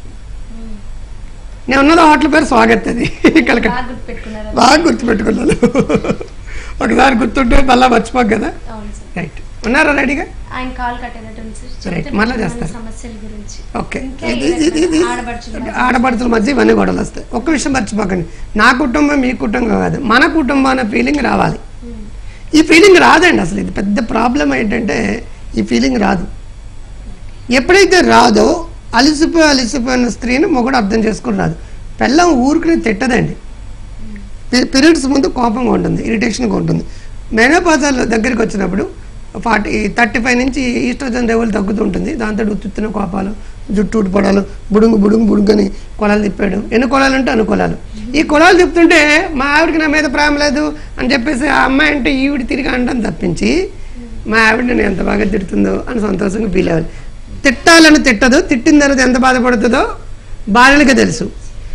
నేను ఉన్నది హోటల్ పేరు స్వాగత్ అది కలకట్ట బాగా గుర్తుపెట్టుకున్నారు బాగా గుర్తుపెట్టుకున్నాను ఒకసారి గుర్తుంటే మళ్ళీ మర్చిపోక కదా అవును సార్ రైట్ ఉన్నారా రెడీగా ఆయన కాల్ కట్టేటట్టుంది సార్ Right, చెప్తే మళ్ళా మన చేస్తారు. సమస్యల గురించి ఓకే ఇంకా ఇది ఏదైనా ఇది ఇది ఆడపడుచుల మధ్య. ఆడపడుచుల మధ్య ఇవన్నీ గొడవలు వస్తాయి ఒక్క విషయం మర్చిపోకండి నా కుటుంబం మీ కుటుంబం కాదు మన కుటుంబం అనే ఫీలింగ్ రావాలి ఈ ఫీలింగ్ రాదండి అసలు ఇది పెద్ద ప్రాబ్లం ఏంటంటే ఈ ఫీలింగ్ రాదు ఎప్పుడైతే రాదో అలిసిపోయి అలిసిపోయిన స్త్రీని మొగుడు అర్థం చేసుకుని రాదు పెళ్ళం ఊరికి తిట్టదండి పీరియడ్స్ ముందు కోపంగా ఉంటుంది ఇరిటేషన్గా ఉంటుంది మెనోపాజాల దగ్గరికి వచ్చినప్పుడు ఫార్టీ థర్టీ ఫైవ్ నుంచి ఈస్ట్రోజన్ లెవెల్ తగ్గుతుంటుంది దాంతో ఉత్తున్న కోపాలు జుట్టు ఊడిపడాలు బుడుంగు బుడుంగు బుడుంగని కొలాలు తిప్పాడు ఎన్ని కొలాలు అంటే అన్ని కొలాలు ఈ కొలాలు తిప్పుతుంటే మా ఆవిడకి నా మీద ప్రేమ లేదు అని చెప్పేసి ఆ అమ్మాయి అంటే ఈవిడ తిరిగి అనడం తప్పించి మా ఆవిడ నేను ఎంత బాగా తిడుతుందో అని సంతోషంగా ఫీల్ అవ్వాలి తిట్టాలని తిట్టదు తిట్టిన తర్వాత ఎంత బాధపడుతుందో భార్యలకి తెలుసు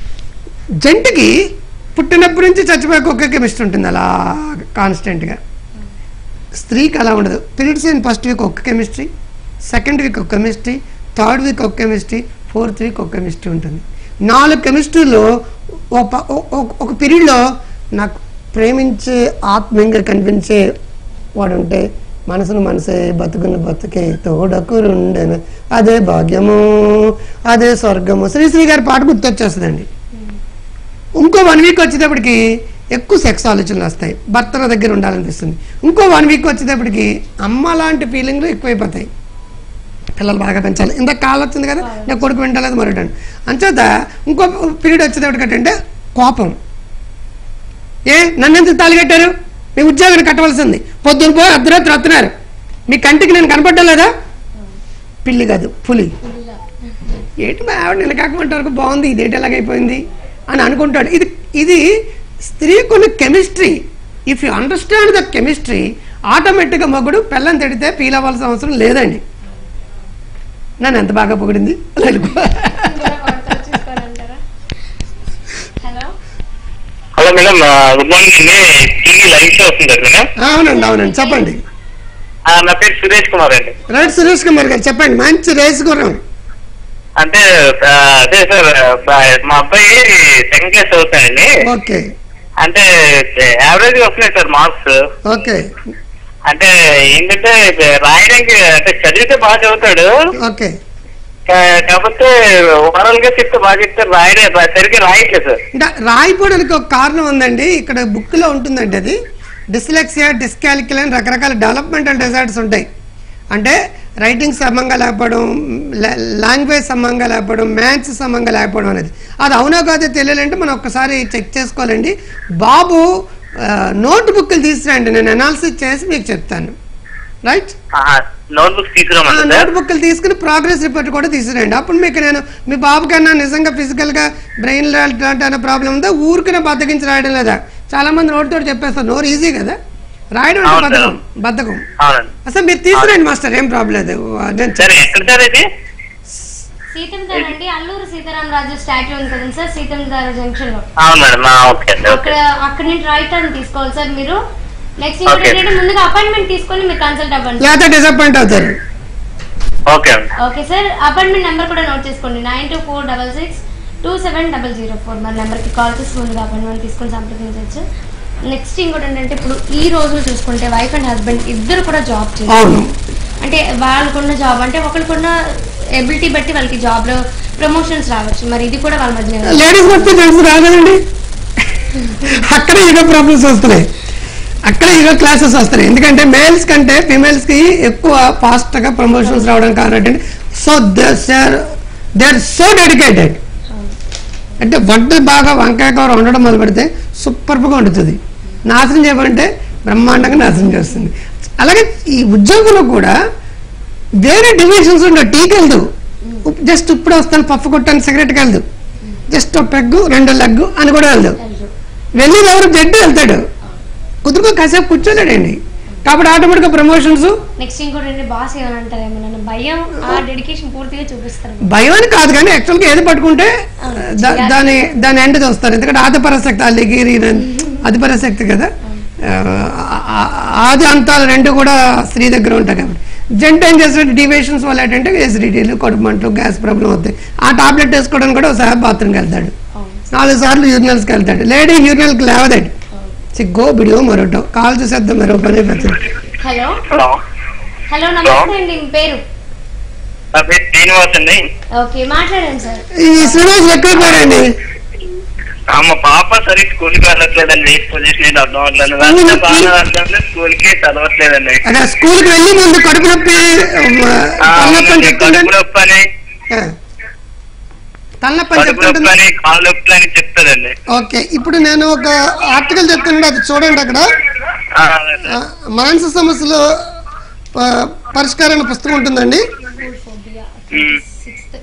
జంటకి పుట్టినప్పటి నుంచి చచ్చిపోయాక ఒకే కెమిస్ట్రీ ఉంటుంది అలా కాన్స్టెంట్గా స్త్రీకి అలా ఉండదు పీరియడ్స్ అయిన ఫస్ట్ వీక్ ఒక కెమిస్ట్రీ సెకండ్ వీక్ ఒక కెమిస్ట్రీ థర్డ్ వీక్ ఒక కెమిస్ట్రీ ఫోర్త్ వీక్ ఒక కెమిస్ట్రీ ఉంటుంది నాలుగు కెమిస్ట్రీలో ఒక ప- ఓ- ఓ- ఒక పీరియడ్లో నాకు ప్రేమించే ఆత్మీయంగా కనిపించే వాడు ఉంటే మనసును మనసే బతుకును బతుకే తోడకురుండెను అదే భాగ్యము అదే స్వర్గము శ్రీశ్రీ గారి పాట గుర్తొచ్చేస్తుందండి ఇంకో వన్ వీక్ వచ్చేటప్పటికి ఎక్కువ సెక్స్ ఆలోచనలు వస్తాయి భర్త నా దగ్గర ఉండాలనిపిస్తుంది ఇంకో వన్ వీక్ వచ్చేటప్పటికి అమ్మ లాంటి ఫీలింగ్లు ఎక్కువైపోతాయి పిల్లలు బాగా పెంచాలి ఇంత కాలు వచ్చింది కదా నేను కొడుకు వింటలేదు మరొకటి అంచేత ఇంకో పీరియడ్ వచ్చేటప్పటికి ఏంటంటే కోపం ఏ నన్ను ఎందుకు తాలిగట్టారు మీ ఉద్యోగాన్ని కట్టవలసింది పొద్దున పోయి అర్ధరాత్రి వస్తున్నారు మీ కంటికి నేను కనపడ్డా లేదా పిల్లి కాదు పులి ఏంటి మా ఆవిడ నిలకాకమంటే వరకు బాగుంది ఇదేంటి ఎలాగైపోయింది అని అనుకుంటాడు ఇది ఇది స్త్రీకి ఉన్న chemistry if you understand the chemistry ఆటోమేటిక్గా మగుడు పెళ్ళని తిడితే ఫీల్ అవ్వాల్సిన అవసరం లేదండి నన్ను ఎంత బాగా పొగిడింది అలా వెళ్ళిపో. చూసుకోవాలంటారా hello hello madam good morning అండి టీవీ లైవ్ షో వస్తుంది కదా మేడం అవునండి అవునండి చెప్పండి ఆ, నా పేరు సురేష్ కుమార్ అండి రైట్ సురేష్ కుమార్ గారు చెప్పండి మంచి రేస్ గుర్రం అంటే ఆ, అదే సార్ బా- మా అబ్బాయి సెకండ్ క్లాస్ చదువుతాడండి ఓకే అంటే యావరేజ్ వస్తున్నాయి సార్ మార్క్స్ ఓకే అంటే ఏంటంటే రాయడానికి అంటే చదివితే బాగా చదువుతాడు ఓకే కా- కాకపోతే ఓవరాల్ గా చెప్తే బాగా చెప్తే రాయడే సరిగ్గా రాయట్లేదు సార్ అంటే రాయిపోవడానికి ఒక కారణం ఉందండి ఇక్కడ బుక్లో ఉంటుందండి అది డిస్లెక్సియా డిస్కాలిక్యుల్ అని రకరకాల డెవలప్మెంటల్ డిజార్డర్స్ ఉంటాయి అంటే రైటింగ్ సమంగా లేకపోవడం లా- లాంగ్వేజ్ సమంగా లేకపోవడం మ్యాథ్స్ సమంగా లేకపోవడం అనేది అది అవునా కాదో తెలియాలంటే మనం ఒక్కసారి చెక్ చేసుకోవాలండి బాబు నోట్ బుక్లు తీసుకురండి నేను అనాలిసిస్ చేసి మీకు చెప్తాను రైట్ నోట్ బుక్స్ తీసుకురామండి సార్ నోట్ బుక్లు తీసుకుని ప్రోగ్రెస్ రిపోర్ట్ కూడా తీసుకురండి అప్పుడు మీకు నేను మీ బాబు కన్నా నిజంగా ఫిజికల్గా బ్రెయిన్ అనే ప్రాబ్లం ఉందా ఊరికనే బద్దకించి రాయడం లేదా చాలా మంది నోటితో చెప్పేస్తారు నోరు ఈజీ కదా రాయడం అంటే అవును సార్. బద్ధకం బద్ధకం అవునండి అసలు మీరు తీసుకురండి మాస్టర్ ఏం ప్రాబ్లం లేదు నేను సరే ఎక్కడ సార్ ఇది సీతం గారు అండి అల్లూరు సీతారామరాజు స్టాట్యూ ఉంది కదండి సార్ సీతం గారు జంక్షన్ లో అవును మేడం ఆ, ఓకే అండి అక్కడ ఓకే అక్కడ నుంచి రైట్ టర్న్ తీసుకోవాలి సార్ మీరు నెక్స్ట్ ఇంకోటి Okay. ఏంటంటే ముందుగా అపాయింట్మెంట్ తీసుకొని మీరు కన్సల్ట్ అవ్వండి లేకపోతే డిసప్పాయింట్ అవుతారు ఓకే అండి ఓకే సార్ అపాయింట్మెంట్ నెంబర్ కూడా నోట్ చేసుకోండి nine two four double six two seven double zero four మన నెంబర్కి కాల్ చేసి ముందుగా అపాయింట్మెంట్ తీసుకొని సంప్రదించవచ్చు నెక్స్ట్ ఇంకోటి ఏంటంటే ఇప్పుడు ఈ రోజులు చూసుకుంటే వైఫ్ అండ్ హస్బెండ్ ఇద్దరు కూడా జాబ్ చేస్తారు అవును అంటే వాళ్ళకున్న జాబ్ అంటే ఒకరికున్న ఎబిలిటీ బట్టి వాళ్ళకి జాబ్లో ప్రమోషన్స్ రావచ్చు మరి ఇది కూడా వాళ్ళ మధ్య లేడీస్ వస్తే జెంట్స్ రాగదండి అక్కడ ఈగో ప్రాబ్లమ్స్ వస్తున్నాయి అక్కడ ఈగో క్లాసెస్ వస్తున్నాయి ఎందుకంటే మేల్స్ కంటే ఫిమేల్స్ కి ఎక్కువ ఫాస్ట్ గా ప్రమోషన్స్ రావడం కారణం ఏంటంటే so there they are so dedicated అంటే వంట బాగా వంకాయ కూర వండడం మొదలు పెడితే సూపర్గా వండుతుంది నాశనం చేయమంటే బ్రహ్మాండంగా నాశనం చేస్తుంది అలాగే ఈ ఉద్యోగంలో కూడా వేరే డివిజన్స్ ఉండవు టీకి వెళ్దు జస్ట్ ఇప్పుడు వస్తాను పప్పు కొట్టాను సిగరెట్కి వెళ్దు జస్ట్ ఒక పెగ్గు రెండు లెగ్గు అని కూడా వెళ్దు వెళ్ళి ఎవరు జడ్డు వెళ్తాడు కుదురుకో కాసేపు కూర్చోలేడండి కాబట్టి ఆటోమేటిక్గా ప్రమోషన్స్ నెక్స్ట్ ఇంకోటి ఏంటి బాస్ ఏమని అంటారేమో నన్ను భయం ఆ డెడికేషన్ పూర్తిగా చూపిస్తారు భయం అని కాదు కానీ యాక్చువల్గా ఏది పట్టుకుంటే దా- దాని దాని ఎండ్ చూస్తారు ఎందుకంటే ఆది పరాశక్తి అల్లిగిరి అది పరాశక్తి కదా ఆ, ఆ- ఆది అంతాలు రెండు కూడా స్త్రీ దగ్గర ఉంటాయి కాబట్టి జంట ఏం చేసినట్టు డివేషన్స్ వల్ల ఏంటంటే ఎసిడిటీలు కడుపు మంటలు గ్యాస్ ప్రాబ్లం అవుతాయి ఆ టాబ్లెట్ వేసుకోవడానికి కూడా ఒకసారి బాత్రూమ్కి వెళ్తాడు నాలుగు సార్లు యూరినల్స్కి వెళ్తాడు లేడీ యూరినల్కి లేవదాడు సిగ్గో బిడియో మరోటో కాల్ చూసేద్దాం మరో పని పెద్ద హలో హలో హలో నమస్తే అండి మీ పేరు నా పేరు శ్రీనివాస్ అండి ఓకే మాట్లాడండి సార్ ఈ శ్రీనివాస్ ఎక్కువైపోయాడండి ఆ, మా పాప సరే స్కూల్ కి వెళ్ళట్లేదండి పొజిషన్ ఏంటి అర్థం అవ్వట్లేదు వెళ్తే బాగానే వెళ్తుంది స్కూల్ కి చదవట్లేదండి అదే స్కూల్కి వెళ్ళి ముందు కడుపు నొప్పి ఆ, తలనొప్పి అని అవునండి, చెప్తుండే కడుపు నొప్పి అని తలనొప్పి అని కడుపు నొప్పి చెప్తుంటుంది అని కాలు నొప్పి అని చెప్తుందండి ఓకే ఇప్పుడు నేను ఒక ఆర్టికల్ చెప్తున్నాడు అది చూడండి అక్కడ ఆ, అదే సార్. ఆ, మానసిక సమస్యలు ప- పరిష్కారం అనే పుస్తకం ఉంటుందండి ఉమ్, సిక్స్త్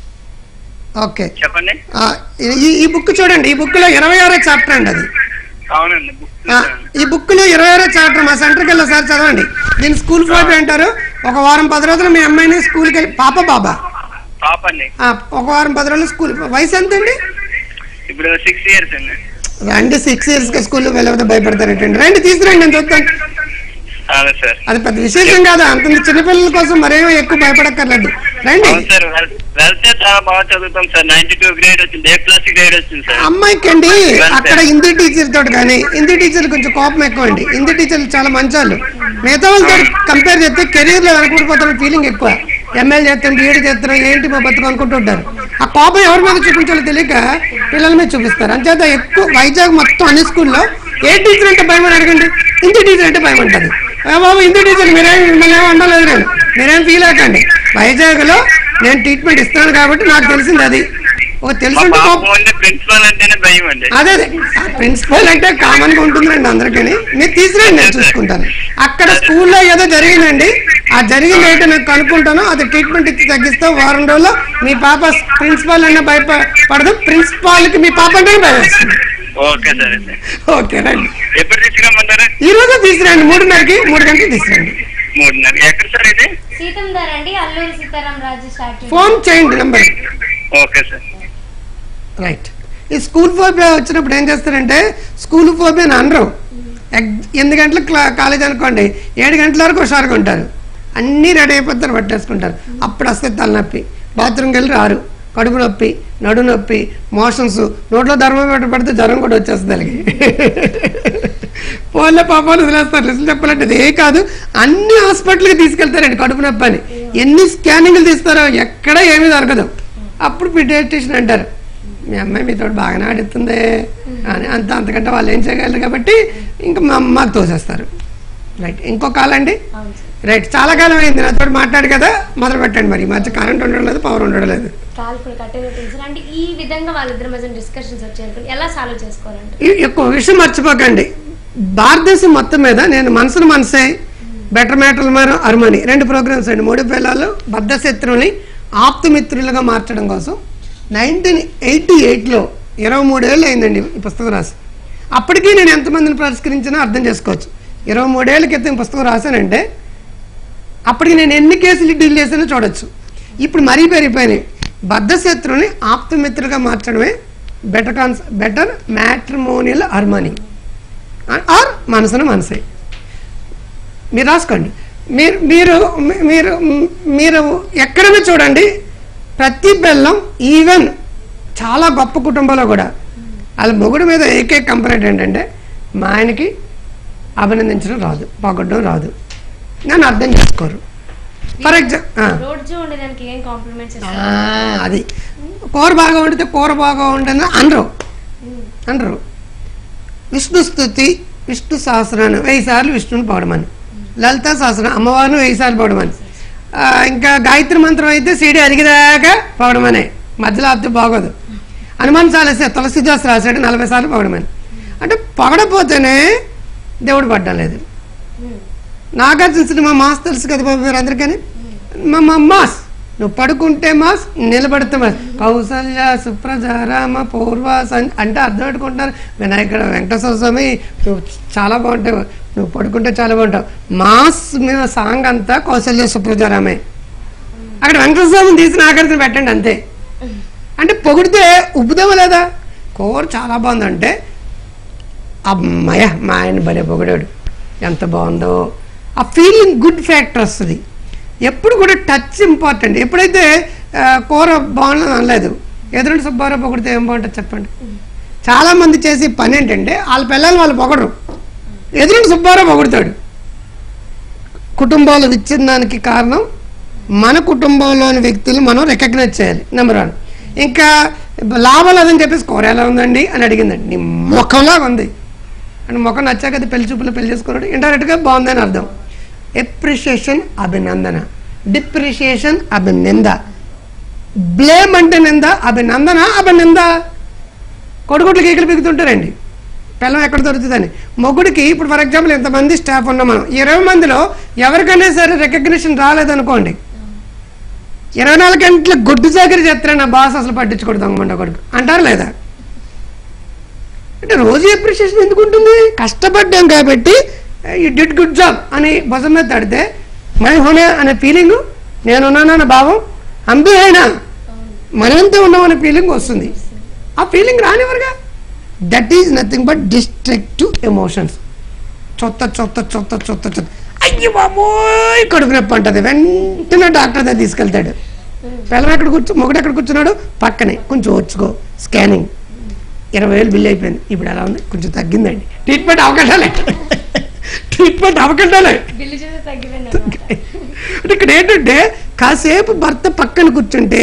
ఓకే చెప్పండి ఆ, ఈ ఈ బుక్ చూడండి ఈ బుక్ లో ఇరవై ఆరో చాప్టర్ అండి అది అవునండి బుక్ ఆ, ఈ బుక్ లో ఇరవై ఆరో చాప్టర్ మా సెంటర్కి వెళ్ళి ఒకసారి చదవండి దీన్ని స్కూల్ ఫోబీ అంటారు ఒక వారం పది రోజులు మీ అమ్మాయిని స్కూల్కి వెళ్ళి పాప బాబా పాప అండి ఆ, ఒక వారం పది రోజులు స్కూల్ వయసు ఎంత అండి ఇప్పుడు సిక్స్ ఇయర్స్ అండి రండి సిక్స్ ఇయర్స్ కి స్కూల్లో వెళ్ళకపోతే భయపడతారేంటండి రండి తీసుకురండి నేను చూస్తాను అదే సార్ అది పెద్ద విశేషం కాదు అంత చిన్నపిల్లల కోసం మరేమో ఎక్కువ భయపడక్కర్లేదు రండి అవును సార్ వెల్- వెళ్తే చాలా బాగా చదువుతాం సార్ నైన్టీ టూ గ్రేడ్ వచ్చింది ఏ క్లాస్ గ్రేడ్ వచ్చింది సార్ అమ్మాయికి అండి అక్కడ హిందీ టీచర్ తోటి కానీ హిందీ టీచర్ కొంచెం కోపం ఎక్కువ అండి హిందీ టీచర్లు చాలా మంచి వాళ్ళు మిగతా వాళ్ళతో కంపేర్ చేస్తే కెరీర్ లో వెనకూడిపోతున్న ఫీలింగ్ ఎక్కువ ఎంఎల్ చేస్తాం బీఎడ్ చేస్తాం ఏంటి మా బతుకు అనుకుంటుంటారు ఆ కోపం ఎవరి మీద చూపించాలో తెలియక పిల్లల మీద చూపిస్తారు అంచేత ఎక్కువ వైజాగ్ మొత్తం అన్ని స్కూల్లో ఏ టీచర్ అంటే భయం అని అడగండి హిందీ టీచర్ అంటే భయం అంటారు "ఏ బాబు హిందీ టీచర్ మీరేం మిమ్మల్ని ఏం అనలేదు నేను మీరేం ఫీల్ అవ్వకండి వైజాగ్ లో నేను ట్రీట్మెంట్ ఇస్తున్నాను కాబట్టి నాకు తెలిసింది అది ఒక మా తెలుసుంటే పాప కోపం ఓన్లీ ప్రిన్సిపల్ అంటేనే భయం అండి అదే అదే ప్రిన్సిపల్ అంటే కామన్ గా ఉంటుందండి అందరికీ మీరు తీసుకురండి నేను చూసుకుంటాను అక్కడ స్కూల్లో ఏదో జరిగిందండి ఆ జరిగింది ఏంటో నేను కనుక్కుంటాను అది ట్రీట్మెంట్ ఇచ్చి తగ్గిస్తే వారం రోజుల్లో మీ పాప ప్రిన్సిపాల్ అన్న భయపడదు ప్రిన్సిపాల్ కి మీ పాప అంటే భయం వేస్తుంది ఓకే సార్ అయితే ఓకే రండి ఎప్పుడు తీసుకురమ్మంటారు ఈ రోజు తీసుకురండి మూడున్నరకి మూడు గంటలకు తీసుకురండి మూడున్నర ఎక్కడ సార్ ఇది సీతం ధర అండి అల్లూరి సీతారాం రాజు స్టాట్యూ ఫోన్ చేయండి నెంబర్ ఓకే సార్ రైట్ ఈ స్కూల్ ఫోబియా వచ్చినప్పుడు ఏం చేస్తారంటే స్కూల్ ఫోబియా అని అనరు ఎగ్- ఎనిమిది గంటలకు క్లా- కాలేజ్ అనుకోండి ఏడు గంటల వరకు హుషారుగా ఉంటారు అన్నీ రెడీ అయిపోతారు పట్టేసుకుంటారు అప్పుడు వస్తే తలనొప్పి బాత్రూమ్కి వెళ్ళి రారు కడుపు నొప్పి నడు నొప్పి మోషన్స్ నోట్లో ధర్మం పడితే జ్వరం కూడా వచ్చేస్తుంది వాళ్ళకి ఫోన్లో పాపాలు వదిలేస్తారు రిజల్ట్ చెప్పాలంటే ఇది ఏ కాదు అన్ని హాస్పిటల్కి తీసుకెళ్తారండి కడుపు నొప్పి అని ఎన్ని స్కానింగ్లు తీస్తారో ఎక్కడ ఏమీ దొరకదు అప్పుడు పిడియాట్రిషియన్ అంటారు మీ అమ్మాయి మీతో బాగానే ఆడుతుంది అని అంత అంతకంటే వాళ్ళు ఏం చేయగలరు కాబట్టి ఇంకా మా అమ్మకి తోసేస్తారు రైట్ ఇంకో కాల్ అండి రైట్ చాలా కాలం అయింది నాతో మాట్లాడు కదా మొదలు పెట్టండి మరి ఈ మధ్య కరెంట్ ఉండడం లేదు పవర్ ఉండడం లేదు కాల్ కూడా కట్టేది తెలుసు అంటే ఈ విధంగా వాళ్ళిద్దరి మధ్య డిస్కషన్స్ వచ్చాయి ఎలా సాల్వ్ చేసుకోవాలంటే ఈ యొక్క విషయం మర్చిపోకండి భారతదేశం మొత్తం మీద నేను మనసును మనసే బెటర్ మ్యాటర్ల మేర అరుమని రెండు ప్రోగ్రామ్స్ అండి మూడు పిల్లలు బద్ధశత్రువుని ఆప్తమిత్రులుగా మార్చడం కోసం నైన్టీన్ ఎయిటీ ఎయిట్లో ఇరవై మూడేళ్ళు అయిందండి ఈ పుస్తకం రాసి అప్పటికీ నేను ఎంతమందిని పరిష్కరించినా అర్థం చేసుకోవచ్చు ఇరవై మూడేళ్ల క్రితం ఈ పుస్తకం రాశానంటే అప్పటికి నేను ఎన్ని కేసులు డీల్ చేశానో చూడొచ్చు ఇప్పుడు మరీ పెరిగిపోయినాయి బద్ధశత్రువుని ఆప్తమిత్రులుగా మార్చడమే బెటర్ కాన్స్ బెటర్ మ్యాట్రిమోనియల్ హార్మోనీ ఆర్ మనసును మనసే మీరు రాసుకోండి మీరు మీరు మీరు మీరు ఎక్కడైనా చూడండి ప్రతి బెల్లం ఈవెన్ చాలా గొప్ప కుటుంబంలో కూడా వాళ్ళ మొగుడు మీద ఏకే కంప్లైంట్ ఏంటంటే మా ఆయనకి అభినందించడం రాదు పొగడ్డం రాదు నన్ను అర్థం చేసుకోరు ఫర్ ఎగ్జాంపుల్ రోజు ఉండేదానికి ఏం కాంప్లిమెంట్స్ ఆ, అది కూర బాగా వండితే కూర బాగా వండని అనరు అనరు విష్ణు స్థుతి విష్ణు సహస్రాన్ని వెయ్యి సార్లు విష్ణుని పాడమని లలిత సహస్రం అమ్మవారిని వెయ్యి సార్లు పాడమని ఆ, ఇంకా గాయత్రి మంత్రం అయితే సీడీ అరిగిదాకా పాడమనే మధ్యలో అద్దె బాగోదు హనుమాన్ చాలీసే తులసిదాస్ రాశాడు నలభై సార్లు పొగడమని అంటే పొగడపోతేనే దేవుడు పడ్డం లేదు నాగార్జున సినిమా మాస్ తెలుసు కదా బాబు మీరు అందరికీ మా మా మాస్ నువ్వు పడుకుంటే మాస్ నిలబడితే మాస్ కౌసల్య సుప్రజ రామ పూర్వ సం అంటే అర్థం పెట్టుకుంటున్నారు వినాయకుడు వెంకటేశ్వర స్వామి నువ్వు చాలా బాగుంటావు నువ్వు పడుకుంటే చాలా బాగుంటావు మాస్ మీద సాంగ్ అంతా కౌశల్య సుప్రజారామే అక్కడ వెంకటేశ్వర స్వామిని తీసిన ఆకర్షణ పెట్టండి అంతే అంటే పొగిడితే ఉబ్బుదేమో లేదా కూర చాలా బాగుందంటే అమ్మయ్య మా ఆయన భలే పొగిడాడు ఎంత బాగుందో ఆ ఫీలింగ్ గుడ్ ఫ్యాక్టర్ వస్తుంది ఎప్పుడు కూడా టచ్ ఇంపార్టెంట్ ఎప్పుడైతే ఆ, కూర బాగుండదు అనలేదు ఎదురుండి సుబ్బారావు పొగిడితే ఏం బాగుంటుంది చెప్పండి చాలా మంది చేసే పని ఏంటంటే వాళ్ళ పిల్లలు వాళ్ళు పొగడరు ఎదురుండి సుబ్బారావు పొగుడతాడు కుటుంబాల విచ్ఛిన్నానికి కారణం మన కుటుంబంలోని వ్యక్తులు మనం రికగ్నైజ్ చేయాలి నెంబర్ వన్ ఇంకా లాభం లేదని చెప్పేసి కూర ఎలా ఉందండి అని అడిగిందండి నీ ముఖంలాగా ఉంది అని ముఖం నచ్చాక అది పెళ్లి చూపులు పెళ్లి చేసుకున్నాడు ఇండైరెక్ట్గా బాగుందని అర్థం ఎప్రిషియేషన్ అభినందన డిప్రిషియేషన్ అభినింద బ్లేమ్ అంటే నింద అభినందన అభినింద కొడుకుట్లు కేకులు పీకుతుంటారండి పిల్లం ఎక్కడ దొరుకుతుందని మొగుడికి ఇప్పుడు ఫర్ ఎగ్జాంపుల్ ఎంతమంది స్టాఫ్ ఉన్నాం మనం ఇరవై మందిలో ఎవరికైనా సరే రికగ్నిషన్ రాలేదనుకోండి ఇరవై నాలుగు గంటల గుడ్డు చాకరీ చేస్తారని నా బాస్ అసలు పట్టించుకోడు దొంగమండ కొడుకు అంటారు లేదా అంటే రోజు అప్రిషియేషన్ ఎందుకు ఉంటుంది కష్టపడ్డాం కాబట్టి ఈ డిడ్ గుడ్ జాబ్ అని భుజం మీద తడితే మై హోనే అనే ఫీలింగ్ నేనున్నానన్న భావం అంబే అయినా మనంతా ఉన్నామనే ఫీలింగ్ వస్తుంది ఆ ఫీలింగ్ రానివ్వరుగా that is nothing but destructive emotions చొత్త చొత్త చొత్త చొత్త చొత్త అయ్యో బాబోయ్ కడుపు నొప్పి అంటది వెంటనే డాక్టర్ దగ్గర తీసుకెళ్తాడు పిల్లలు ఎక్కడ కూర్చో మొగడు ఎక్కడ కూర్చున్నాడు పక్కనే కొంచెం వచ్చుకో స్కానింగ్ ఇరవై వేలు బిల్ అయిపోయింది ఇప్పుడు ఎలా ఉంది కొంచెం తగ్గిందండి ట్రీట్మెంట్ అవకాశాలే ట్రీట్మెంట్ అవకాశాలే బిల్లు చూసి తగ్గిపోయింది అంటే ఇక్కడ ఏంటంటే కాసేపు భర్త పక్కన కూర్చుంటే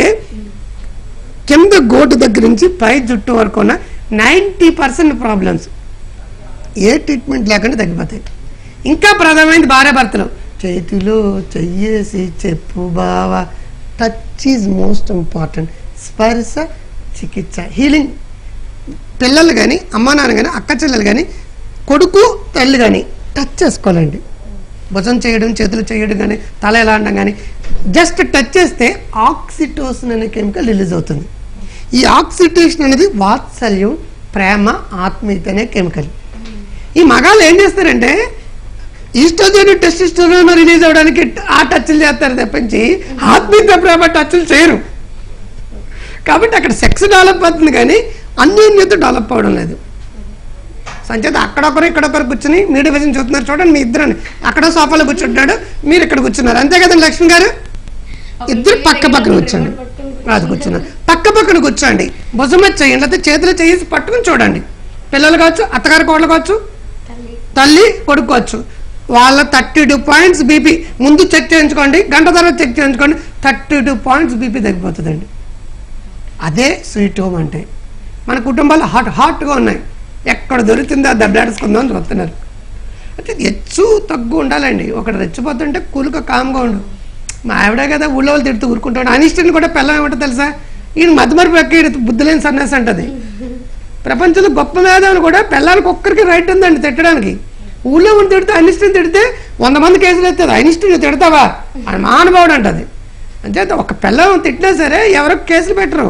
కింద గోటు దగ్గర నుంచి పై జుట్టు వరకు ఉన్న నైంటీ పర్సెంట్ ప్రాబ్లమ్స్ ఏ ట్రీట్మెంట్ లేకుండా తగ్గిపోతాయి ఇంకా ప్రధానమైనది భార్య భర్తలు చేతిలో చెయ్యేసి చెప్పు బావా టచ్ ఈజ్ మోస్ట్ ఇంపార్టెంట్ స్పర్శ చికిత్స హీలింగ్ పిల్లలు కానీ అమ్మ నాన్న కానీ అక్క చెల్లెలు కానీ కొడుకు తల్లి కానీ టచ్ చేసుకోవాలండి భుజం చేయడం చేతులు చేయడం కానీ తల ఎలా అనడం కానీ జస్ట్ టచ్ చేస్తే ఆక్సిటోసిన్ అనే కెమికల్ రిలీజ్ అవుతుంది ఈ ఆక్సిటేషన్ అనేది వాత్సల్యం ప్రేమ ఆత్మీయత అనే కెమికల్ ఈ మగాళ్ళు ఏం చేస్తారంటే ఈస్ట్రోజన్ టెస్టిస్టోజన్ రిలీజ్ అవ్వడానికి ఆ టచ్లు చేస్తారు తప్పించి ఆత్మీయత ప్రేమ టచ్లు చేయరు కాబట్టి అక్కడ సెక్స్ డెవలప్ అవుతుంది కానీ అన్యోన్యత డెవలప్ అవ్వడం లేదు సంచేత అక్కడొకరు ఇక్కడొకరు కూర్చుని మీ డివిజన్ చూస్తున్నారు చూడండి మీ ఇద్దరు అక్కడ సోఫాలో కూర్చుంటున్నాడు మీరు ఇక్కడ కూర్చున్నారు అంతే కదండి లక్ష్మి గారు ఇద్దరు పక్క పక్కన కూర్చోండి అది కూర్చున్నారు పక్క పక్కన కూర్చోండి భుజం మీద చేయండి లేకపోతే చేతిలో చేసి పట్టుకుని చూడండి పిల్లలు కావచ్చు అత్తగారు కోడలు కావచ్చు తల్లి తల్లి కొడుకోవచ్చు వాళ్ళ థర్టీ టూ పాయింట్స్ బీపీ ముందు చెక్ చేయించుకోండి గంట తర్వాత చెక్ చేయించుకోండి థర్టీ టూ పాయింట్స్ బీపీ తగ్గిపోతుందండి అదే స్వీట్ హోమ్ అంటే మన కుటుంబాలు హాట్ హాట్గా ఉన్నాయి ఎక్కడ దొరుకుతుందో అది దెబ్బలాడుకుందాం అని చూస్తున్నారు అంటే హెచ్చు తగ్గు ఉండాలండి ఒకటి రెచ్చిపోతుంటే కూలుక కామ్గా ఉండు మా ఆవిడే కదా ఊళ్ళో వాళ్ళు తిడుతూ ఊరుకుంటాడు అనిష్టని కూడా పిల్లం ఏమంటో తెలుసా ఈయన మధ్యమరపు ఎక్క ఈడు బుద్ధి లేని సన్యాసి అంటది ప్రపంచంలో గొప్ప మేధావులు కూడా పిల్లలకి ఒక్కరికి రైట్ ఉందండి తిట్టడానికి ఊళ్ళో ఉండి తిడితే అనిష్టం తిడితే వంద మంది కేసులు ఎత్తుంది అనిష్టం నువ్వు తిడతావా అని మానవుడు అంటది అంచేత ఒక పిల్లం తిట్టినా సరే ఎవరికి కేసులు పెట్టరు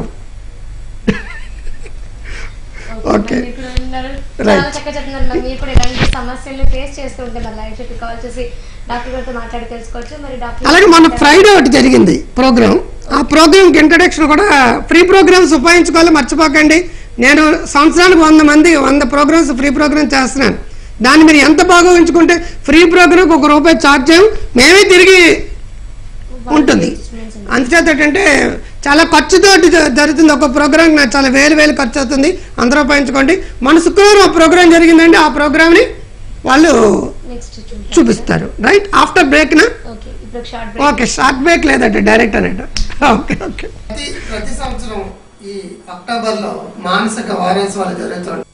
ఓకే మీరు ఇక్కడ ఉన్నారు. Right. చాలా చక్కగా చెప్తున్నారు మరి మీరు కూడా ఇలాంటి సమస్యలు ఫేస్ చేస్తూ ఉంటే మరి లైవ్ చెప్పి కాల్ చేసి డాక్టర్ గారితో మాట్లాడి తెలుసుకోవచ్చు మరి డాక్టర్ అలాగే మన ఫ్రైడే ఒకటి జరిగింది ప్రోగ్రామ్ ఆ ప్రోగ్రామ్కి ఇంట్రడక్షన్ కూడా ఫ్రీ ప్రోగ్రామ్స్ ఉపయోగించుకోవాలి మర్చిపోకండి నేను సంవత్సరానికి వంద మంది వంద ప్రోగ్రామ్స్ ఫ్రీ ప్రోగ్రామ్ చేస్తున్నాను దాన్ని మీరు ఎంత బాగా ఉంచుకుంటే ఫ్రీ ప్రోగ్రామ్కి ఒక రూపాయి ఛార్జ్ చేయం మేమే తిరిగి ఉంటుంది అంతచేత ఏంటంటే చాలా ఖర్చుతో జ- జరుగుతుంది ఒక ప్రోగ్రామ్ నాకు చాలా వేలు వేలు ఖర్చు అవుతుంది అందరూ ఉపయోగించుకోండి మన శుక్రవారం ఆ ప్రోగ్రామ్ జరిగిందండి ఆ ప్రోగ్రామ్ని వాళ్ళు నెక్స్ట్ చూద్దాం చూపిస్తారు రైట్ ఆఫ్టర్ బ్రేక్నా ఓకే ఇప్పుడు short break okay short break లేదంటే డైరెక్ట్ అన్నట్టు ఓకే ఓకే ప్రతి ప్రతి సంవత్సరం ఈ అక్టోబర్లో మానసిక వారోత్సవాలు జరుగుతుంది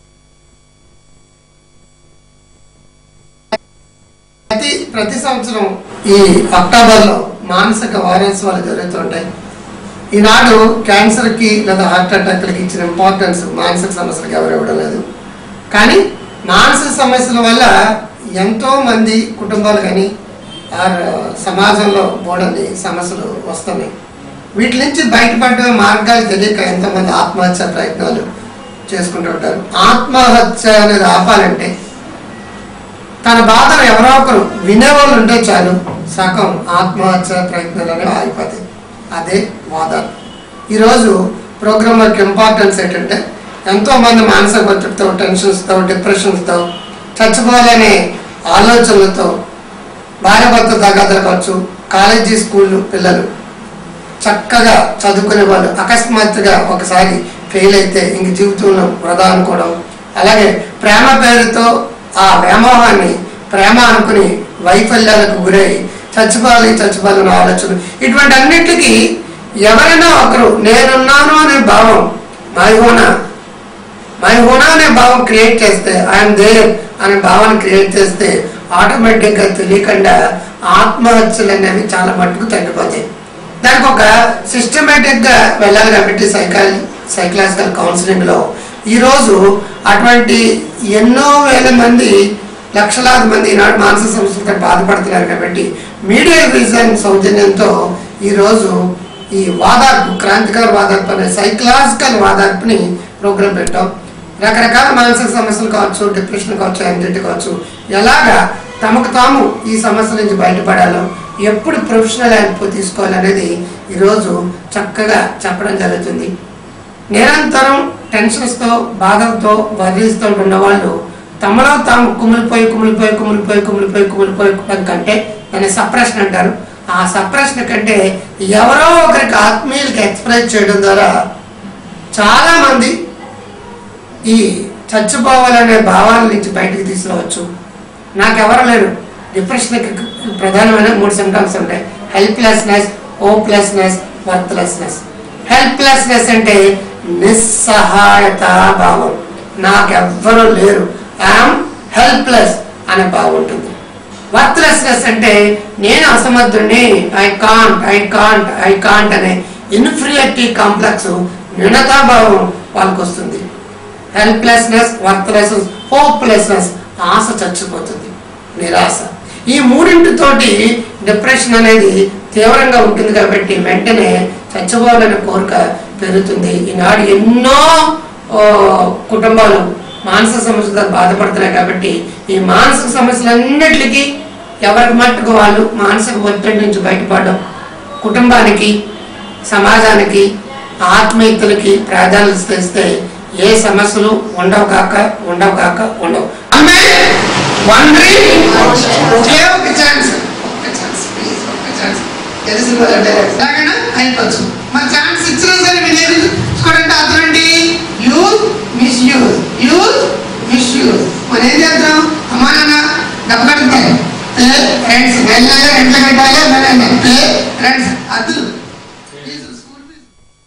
ప్రతి ప్రతి సంవత్సరం ఈ అక్టోబర్లో మానసిక వారోత్సవాలు జరుగుతుంటాయి ఈనాడు క్యాన్సర్కి లేదా హార్ట్ అటాక్లకి ఇచ్చిన ఇంపార్టెన్స్ మానసిక సమస్యలకు ఎవరు ఇవ్వడం లేదు కానీ మానసిక సమస్యల వల్ల ఎంతో మంది కుటుంబాలు కానీ ఆర్ సమాజంలో బోడని సమస్యలు వస్తున్నాయి వీటి నుంచి బయటపడే మార్గాలు తెలియక ఎంతోమంది ఆత్మహత్య ప్రయత్నాలు చేసుకుంటూ ఉంటారు ఆత్మహత్య అనేది ఆపాలంటే తన బాధను ఎవరో ఒకరు వినేవాళ్ళు ఉంటే చాలు సగం ఆత్మహత్య ప్రయత్నాలు అనేవి ఆగిపోతాయి అదే వాదాలు ఈరోజు ప్రోగ్రామ్ యొక్క ఇంపార్టెన్స్ ఏంటంటే ఎంతో మంది మానసిక ఒత్తిడితో టెన్షన్స్తో డిప్రెషన్స్తో చచ్చిపోవాలనే ఆలోచనలతో భార్య భర్త తగాదాలు కావచ్చు కాలేజీ స్కూళ్ళు పిల్లలు చక్కగా చదువుకునే వాళ్ళు అకస్మాత్తుగా ఒకసారి ఫెయిల్ అయితే ఇంక జీవితంలో వృధా అనుకోవడం అలాగే ప్రేమ పేరుతో ఆ వ్యామోహాన్ని ప్రేమ అనుకుని వైఫల్యాలకు గురై చచ్చిపోవాలి చచ్చిపోవాలనే ఆలోచన ఇటువంటి అన్నిటికీ ఎవరైనా ఒకరు నేనున్నాను అనే భావం మైహోనా మైహోనా అనే భావం క్రియేట్ చేస్తే ఐఎమ్ దేర్ అనే భావాన్ని క్రియేట్ చేస్తే ఆటోమేటిక్గా తెలియకుండా ఆత్మహత్యలు అనేవి చాలా మట్టుకు తగ్గిపోతాయి దానికి ఒక సిస్టమేటిక్గా వెళ్ళాలి కాబట్టి సైకాల్ సైకలాజికల్ కౌన్సిలింగ్లో ఈరోజు అటువంటి ఎన్నో వేల మంది లక్షలాది మంది ఈనాడు మానసిక సమస్యలతో బాధపడుతున్నారు కాబట్టి మీడియా రీజన్ సౌజన్యంతో ఈరోజు ఈ వాదార్పు క్రాంతికర వాదార్పు అనే సైకలాజికల్ వాదార్పుని ప్రోగ్రాం పెట్టాం రకరకాల మానసిక సమస్యలు కావచ్చు డిప్రెషన్ కావచ్చు యాంగ్జైటీ కావచ్చు ఎలాగా తమకు తాము ఈ సమస్య నుంచి బయటపడాలో ఎప్పుడు ప్రొఫెషనల్ హెల్ప్ తీసుకోవాలనేది ఈరోజు చక్కగా చెప్పడం జరుగుతుంది నిరంతరం టెన్షన్స్తో బాధలతో వర్రీస్తో ఉన్న వాళ్ళు తమలో తాము కుమిలిపోయి కుమిలిపోయి కుమిలిపోయి కుమిలిపోయి కుమిలిపోయి కంటే దాన్ని సప్రెషన్ అంటారు ఆ సప్రెషన్ కంటే ఎవరో ఒకరికి ఆత్మీయులకి ఎక్స్ప్రెస్ చేయడం ద్వారా చాలా మంది ఈ చచ్చిపోవాలనే భావాల నుంచి బయటకు తీసుకురావచ్చు నాకెవరు లేరు డిప్రెషన్కి ప్రధానమైన మూడు సిమ్టమ్స్ ఉంటాయి హెల్ప్లెస్నెస్ హోప్లెస్నెస్ వర్త్లెస్నెస్ హెల్ప్లెస్నెస్ అంటే నిస్సహాయత భావం నాకెవ్వరూ లేరు ఐఎమ్ హెల్ప్లెస్ అనే భావం ఉంటుంది వర్త్లెస్నెస్ అంటే నేను అసమర్థుడిని I can't I can't I can't అనే ఇన్ఫీరియారిటీ కాంప్లెక్స్ భావం వాళ్ళకి వస్తుంది హెల్ప్లెస్నెస్ వర్త్లెస్నెస్ హోప్లెస్నెస్ ఆశ చచ్చిపోతుంది నిరాశ ఈ మూడింటితోటి డిప్రెషన్ అనేది తీవ్రంగా ఉంటుంది కాబట్టి వెంటనే చచ్చిపోవాలనే కోరిక పెరుగుతుంది ఈనాడు ఎన్నో ఓ, కుటుంబాలు మానసిక సమస్యలతో బాధపడుతున్నాయి కాబట్టి ఈ మానసిక సమస్యలన్నిటికీ ఎవరికి మట్టుకు వాళ్ళు మానసిక ఒత్తిడి నుంచి బయటపడడం కుటుంబానికి సమాజానికి ఆత్మీయతలకి ప్రాధాన్యత ఇస్తే ఏ సమస్యలు ఉండవు కాక ఉండవు కాక ఉండవు అమ్మే వన్ డ్రీమ్ ఒకే ఒక ఛాన్స్ ఒక్క ఛాన్స్ ప్లీజ్ ఒక్క ఛాన్స్ తెలిసిన వాళ్ళంటే ఎలాగైనా అయిపోవచ్చు మరి ఛాన్స్ ఇచ్చినా సరే వినేది చూడండి అర్థం ఏంటి use misuse use misuse మరి ఏం చేద్దాం అమ్మా నాన్న డబ్బు కడుగుతాయి ఫ్రెండ్స్ వెళ్ళాలి ఎంట్లో కట్టాలి వెళ్ళాలి ఫ్రెండ్స్ అద్దు ఫీజు స్కూల్ ఫీజు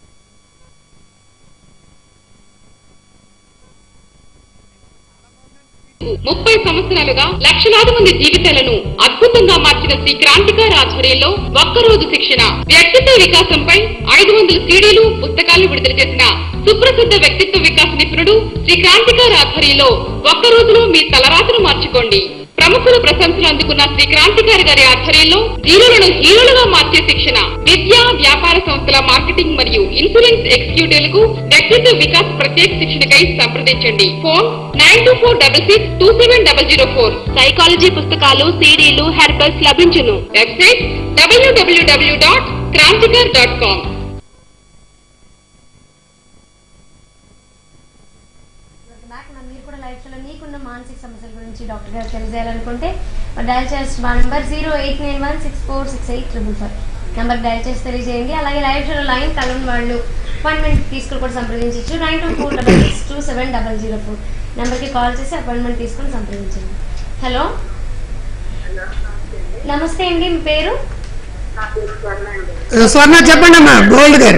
ముప్పై సంవత్సరాలుగా లక్షలాది మంది జీవితాలను అద్భుతంగా మార్చిన శ్రీ క్రాంతికారి ఆధ్వర్యంలో ఒక్కరోజు శిక్షణ వ్యక్తిత్వ వికాసంపై ఐదు వందల సీడీలు పుస్తకాలు విడుదల చేసిన సుప్రసిద్ధ వ్యక్తిత్వ వికాస నిపుణుడు శ్రీ క్రాంతికారి ఆధ్వర్యంలో ఒక్క రోజులో మీ తలరాతను మార్చుకోండి ప్రముఖుల ప్రశంసలు అందుకున్న శ్రీ క్రాంతికారి గారి ఆధ్వర్యంలో జీరోలను హీరోలుగా మార్చే శిక్షణ విద్యా వ్యాపార సంస్థల మార్కెటింగ్ మరియు ఇన్సూరెన్స్ ఎగ్జిక్యూటివ్లకు వ్యక్తిత్వ వికాస్ ప్రత్యేక శిక్షణకై సంప్రదించండి phone nine two four double six two seven double zero four psychology పుస్తకాలు సీడీలు హెర్బల్స్ లభించును వెబ్సైట్ డబ్ల్యూడబ్ల్యూడబ్ల్యూ dot Kranthikar dot com back నా మీరు కూడా లైఫ్ లో మీకున్న మానసిక సమస్యల గురించి డాక్టర్ గారు తెలియజేయాలనుకుంటే డయల్ చేసి మా number zero eight nine one six four six eight triple five number dial చేసి తెలియజేయండి అలాగే లైవ్ షోలో లైన్ కలవని వాళ్ళు అపాయింట్మెంట్ తీసుకుని కూడా సంప్రదించవచ్చు nine two four double six two seven double zero four నెంబర్కి కాల్ చేసి అపాయింట్మెంట్ తీసుకొని సంప్రదించండి హలో నమస్తే అండి మీ పేరు స్వర్ణ చెప్పండి అమ్మా గోల్డ్ గారు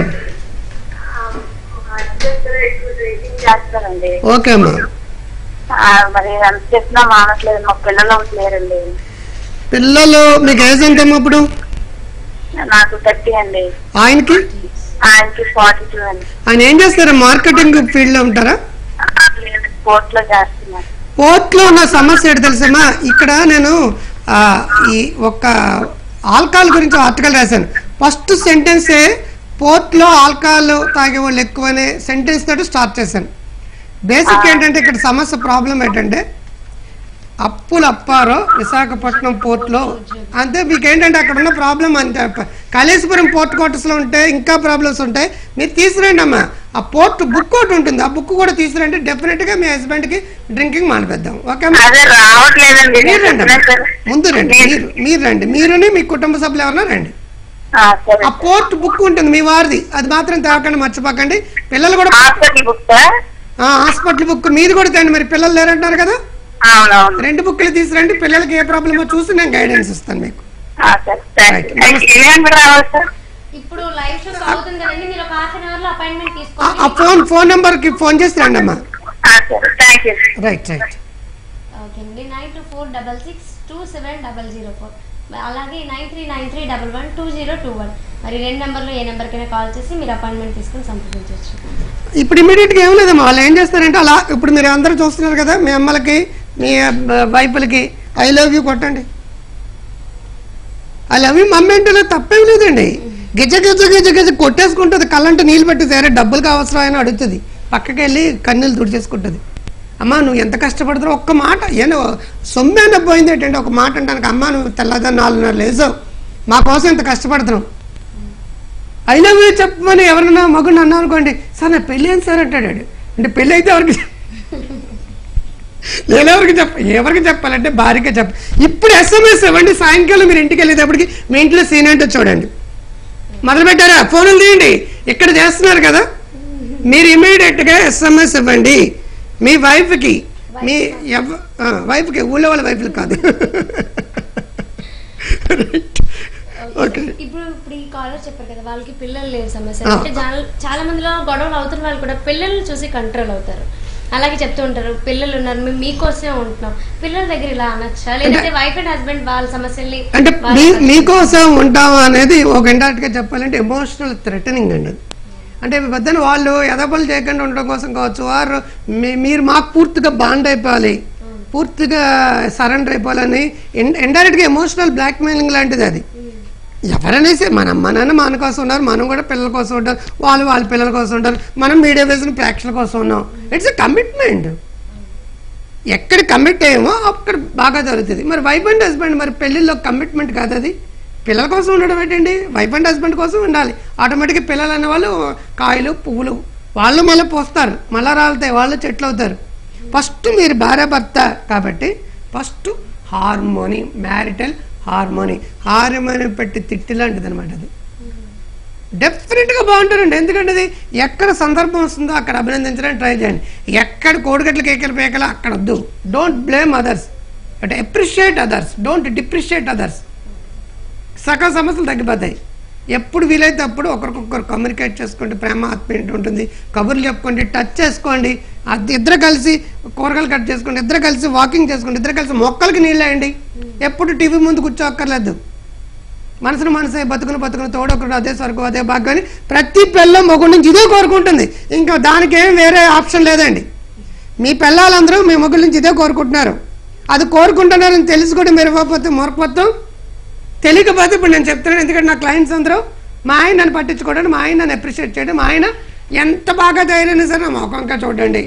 చేస్తారండి ఓకే అమ్మా ఆ, మరి ఎంత చెప్పినా మానట్లేదు మా పిల్లలు ఒకటి లేరండి పిల్లలు మీకు ఏజ్ ఎంత అమ్మా ఇప్పుడు నాకు థర్టీ అండి ఆయనకి ఆయనకి ఫార్టీ టూ అండి ఆయన ఏం చేస్తారు మార్కెటింగ్ ఫీల్డ్ లో ఉంటారా స్పోర్ట్స్ లో చేస్తున్నారు పోర్ట్లో ఉన్న సమస్య ఏంటి తెలుసమ్మా ఇక్కడ నేను ఆ, ఈ ఒక్క ఆల్కహాల్ గురించి ఆర్టికల్ రాశాను ఫస్ట్ సెంటెన్సే పోర్ట్లో ఆల్కహాల్ తాగే వాళ్ళు ఎక్కువ అనే సెంటెన్స్ తోటి స్టార్ట్ చేశాను బేసిక్ ఏంటంటే ఇక్కడ సమస్య ప్రాబ్లం ఏంటంటే అప్పులు అప్పారో విశాఖపట్నం పోర్ట్లో అంతే మీకు ఏంటంటే అక్కడ ఉన్న ప్రాబ్లం అంతే ప- కాళేశ్వరం పోర్ట్ క్వార్టర్స్లో ఉంటే ఇంకా ప్రాబ్లమ్స్ ఉంటాయి మీరు తీసుకురండి అమ్మా ఆ పోర్ట్ బుక్ ఒకటి ఉంటుంది ఆ బుక్ కూడా తీసుకురండి డెఫినెట్గా మీ హస్బెండ్కి డ్రింకింగ్ మానిపిద్దాం ఓకే అమ్మా అదే రావట్లేదండి మీరు రండి చెప్తున్నా అమ్మా. సరే. ముందు రండి మీరు మీరు రండి మీరుని మీ కుటుంబ సభ్యులు ఎవరన్నా రండి ఆ, సరే ఆ పోర్ట్ బుక్ ఉంటుంది మీ వారిది అది మాత్రం తేవకండి మర్చిపోకండి పిల్లలు కూడా హాస్పిటల్ బుక్ ఆ, హాస్పిటల్ బుక్ మీది కూడా తేండి మరి పిల్లలు లేరంటున్నారు కదా అవునవును రెండు బుక్లు తీసుకురండి పిల్లలకి ఏ ప్రాబ్లమో చూసి నేను గైడెన్స్ ఇస్తాను మీకు ఆ, సరే thank Right. You thank you ఏ నెంబర్ రావాలి సార్ ఇప్పుడు లైవ్ షో అవుతుంది కదండి మీరు ఒక హాఫ్ అన్ అవర్ లో అపాయింట్మెంట్ ఆ- తీసుకోండి ఆ ఫోన్ ఫోన్ నెంబర్కి ఫోన్ చేసి రండి అమ్మా ఆ, సరే thank you right right okay అండి nine two four double six two seven double zero four అలాగే nine three nine three double one two zero two one మరి రెండు నెంబర్లో ఏ నెంబర్కైనా కాల్ చేసి మీరు అపాయింట్మెంట్ తీసుకుని సంప్రదించవచ్చు ఇప్పుడు ఇమీడియట్గా ఏం లేదమ్మా వాళ్ళు ఏం చేస్తారంటే అలా ఇప్పుడు మీరు అందరూ చూస్తున్నారు కదా మీ అమ్మలకి మీ వైఫ్లకి ఐ లవ్ యూ కొట్టండి ఐ లవ్ యూ మమ్మీ అంటే లేదు, తప్పేం లేదండి గిజ గిజ గిజ గిజ కొట్టేసుకుంటుంది కళ్ళంటే నీళ్ళు పెట్టి సరే డబ్బులు అవసరం అని అడుగుతుంది పక్కకి వెళ్ళి కన్నీళ్ళు తుడిచేసుకుంటుంది అమ్మా నువ్వు ఎంత కష్టపడుతున్నావు ఒక్క మాట ఏదో సొమ్మేనా పోయింది ఏంటంటే ఒక మాట అంటానికి అమ్మా నువ్వు తెల్లదని నాలుగున్నర లేసావు మా కోసం ఇంత కష్టపడుతున్నావు ఐ లవ్ యూ చెప్పమని ఎవరన్నా మగుడు అన్నా అనుకోండి సార్ నా పెళ్ళి అని సార్ అంటాడు వాడు. అంటే పెళ్ళి అయితే ఎవరికి నేను ఎవరికి చెప్ప ఎవరికి చెప్పాలంటే భార్యకే చెప్ప ఇప్పుడు ఎస్ఎంఎస్ ఇవ్వండి సాయంకాలం మీరు ఇంటికి వెళ్ళేటప్పటికి మీ ఇంట్లో సీన్ ఏంటో చూడండి మొదలు పెట్టారా ఫోన్లు తీయండి ఇక్కడ చేస్తున్నారు కదా మీరు ఇమీడియట్గా ఎస్ఎంఎస్ ఇవ్వండి మీ వైఫ్కి మీ ఎవ- ఆ, వైఫ్కి ఊళ్ళో వాళ్ళ వైఫ్కి కాదు ఓకే ఇప్పుడు ఇప్పుడు ఈ కాలర్ చెప్పారు కదా వాళ్ళకి పిల్లలు లేరు సమస్య ఆ. అంటే చాలా- చాలా మందిలో గొడవలు అవుతున్న వాళ్ళు కూడా పిల్లల్ని చూసి కంట్రోల్ అవుతారు అలాగే చెప్తూ ఉంటారు పిల్లలు ఉన్నారు మేము మీకోసమే ఉంటున్నాం పిల్లల దగ్గర ఇలా అనొచ్చా లేదంటే వైఫ్ అండ్ హస్బెండ్ వాళ్ళ సమస్యల్ని అంటే వాళ్ళ మీ సమస్యల్ని- మీకోసం ఉంటాం అనేది ఒక ఇండైరెక్ట్గా చెప్పాలంటే ఎమోషనల్ థ్రెటనింగ్ అండి అది అంటే పెద్దన వాళ్ళు ఎదపలు చేయకుండా ఉండడం కోసం కావచ్చు వారు మీ- మీరు మాకు పూర్తిగా బాండ్ అయిపోవాలి పూర్తిగా సరెండర్ అయిపోవాలని ఇండైరెక్ట్గా ఎమోషనల్ బ్లాక్మెయిలింగ్ లాంటిది అది ఎవరైనా సరే మన అమ్మ నాన్న మన కోసం ఉన్నారు మనం కూడా పిల్లల కోసం ఉంటారు వాళ్ళు వాళ్ళ పిల్లల కోసం ఉంటారు మనం మీడియా వేసిన ప్రేక్షకుల కోసం ఉన్నాం ఇట్స్ ఎ కమిట్మెంట్ ఎక్కడ కమిట్ అయ్యామో అక్కడ బాగా జరుగుతుంది మరి వైఫ్ అండ్ హస్బెండ్ మరి పెళ్ళిళ్ళలో కమిట్మెంట్ కాదు అది పిల్లల కోసం ఉండడం ఏంటండి వైఫ్ అండ్ హస్బెండ్ కోసం ఉండాలి ఆటోమేటిక్గా పిల్లలు అనే వాళ్ళు కాయలు పువ్వులు వాళ్ళు మళ్ళీ పోస్తారు మళ్ళీ రాలుతాయి వాళ్ళు చెట్లు అవుతారు ఫస్ట్ మీరు భార్య భర్త కాబట్టి first harmony marital harmony harmony పెట్టి తిట్టి లాంటిది అనమాట అది డెఫినెట్గా బాగుంటారండి ఎందుకంటే అది ఎక్కడ సందర్భం వస్తుందో అక్కడ అభినందించడానికి ట్రై చేయండి ఎక్కడ కోడిగట్లు కేకలు పేకలు అక్కడ వద్దు don't blame others but appreciate others don't depreciate others సగం సమస్యలు తగ్గిపోతాయి ఎప్పుడు వీలైతే అప్పుడు ఒకరికొకరు కమ్యూనికేట్ చేసుకోండి ప్రేమ ఆత్మీయత ఉంటుంది కబుర్లు చెప్పుకోండి టచ్ చేసుకోండి అది ఇద్దరు కలిసి కూరగాయలు కట్ చేసుకోండి ఇద్దరు కలిసి వాకింగ్ చేసుకోండి ఇద్దరు కలిసి మొక్కలకి నీళ్ళు వేయండి ఎప్పుడు టీవీ ముందు కూర్చోక్కర్లేదు మనసును మనసే బతుకును బతుకును తోడొకడు అదే స్వర్గం అదే భాగ్యం అని ప్రతి పిల్ల మొగ్గు నుంచి ఇదే కోరుకుంటుంది ఇంకా దానికి ఏం వేరే ఆప్షన్ లేదండి మీ పిల్లలందరూ మీ మొగ్గుల నుంచి ఇదే కోరుకుంటున్నారు అది కోరుకుంటున్నారని తెలిసి కూడా మీరు ఇవ్వకపోతే మొరకపోతాం తెలియకపోతే ఇప్పుడు నేను చెప్తున్నాను ఎందుకంటే నా క్లయింట్స్ అందరూ మా ఆయన నన్ను పట్టించుకోవడం మా ఆయన నన్ను అప్రిషియేట్ చేయడం మా ఆయన ఎంత బాగా తయారైనా సరే నా ముఖంగా చూడండి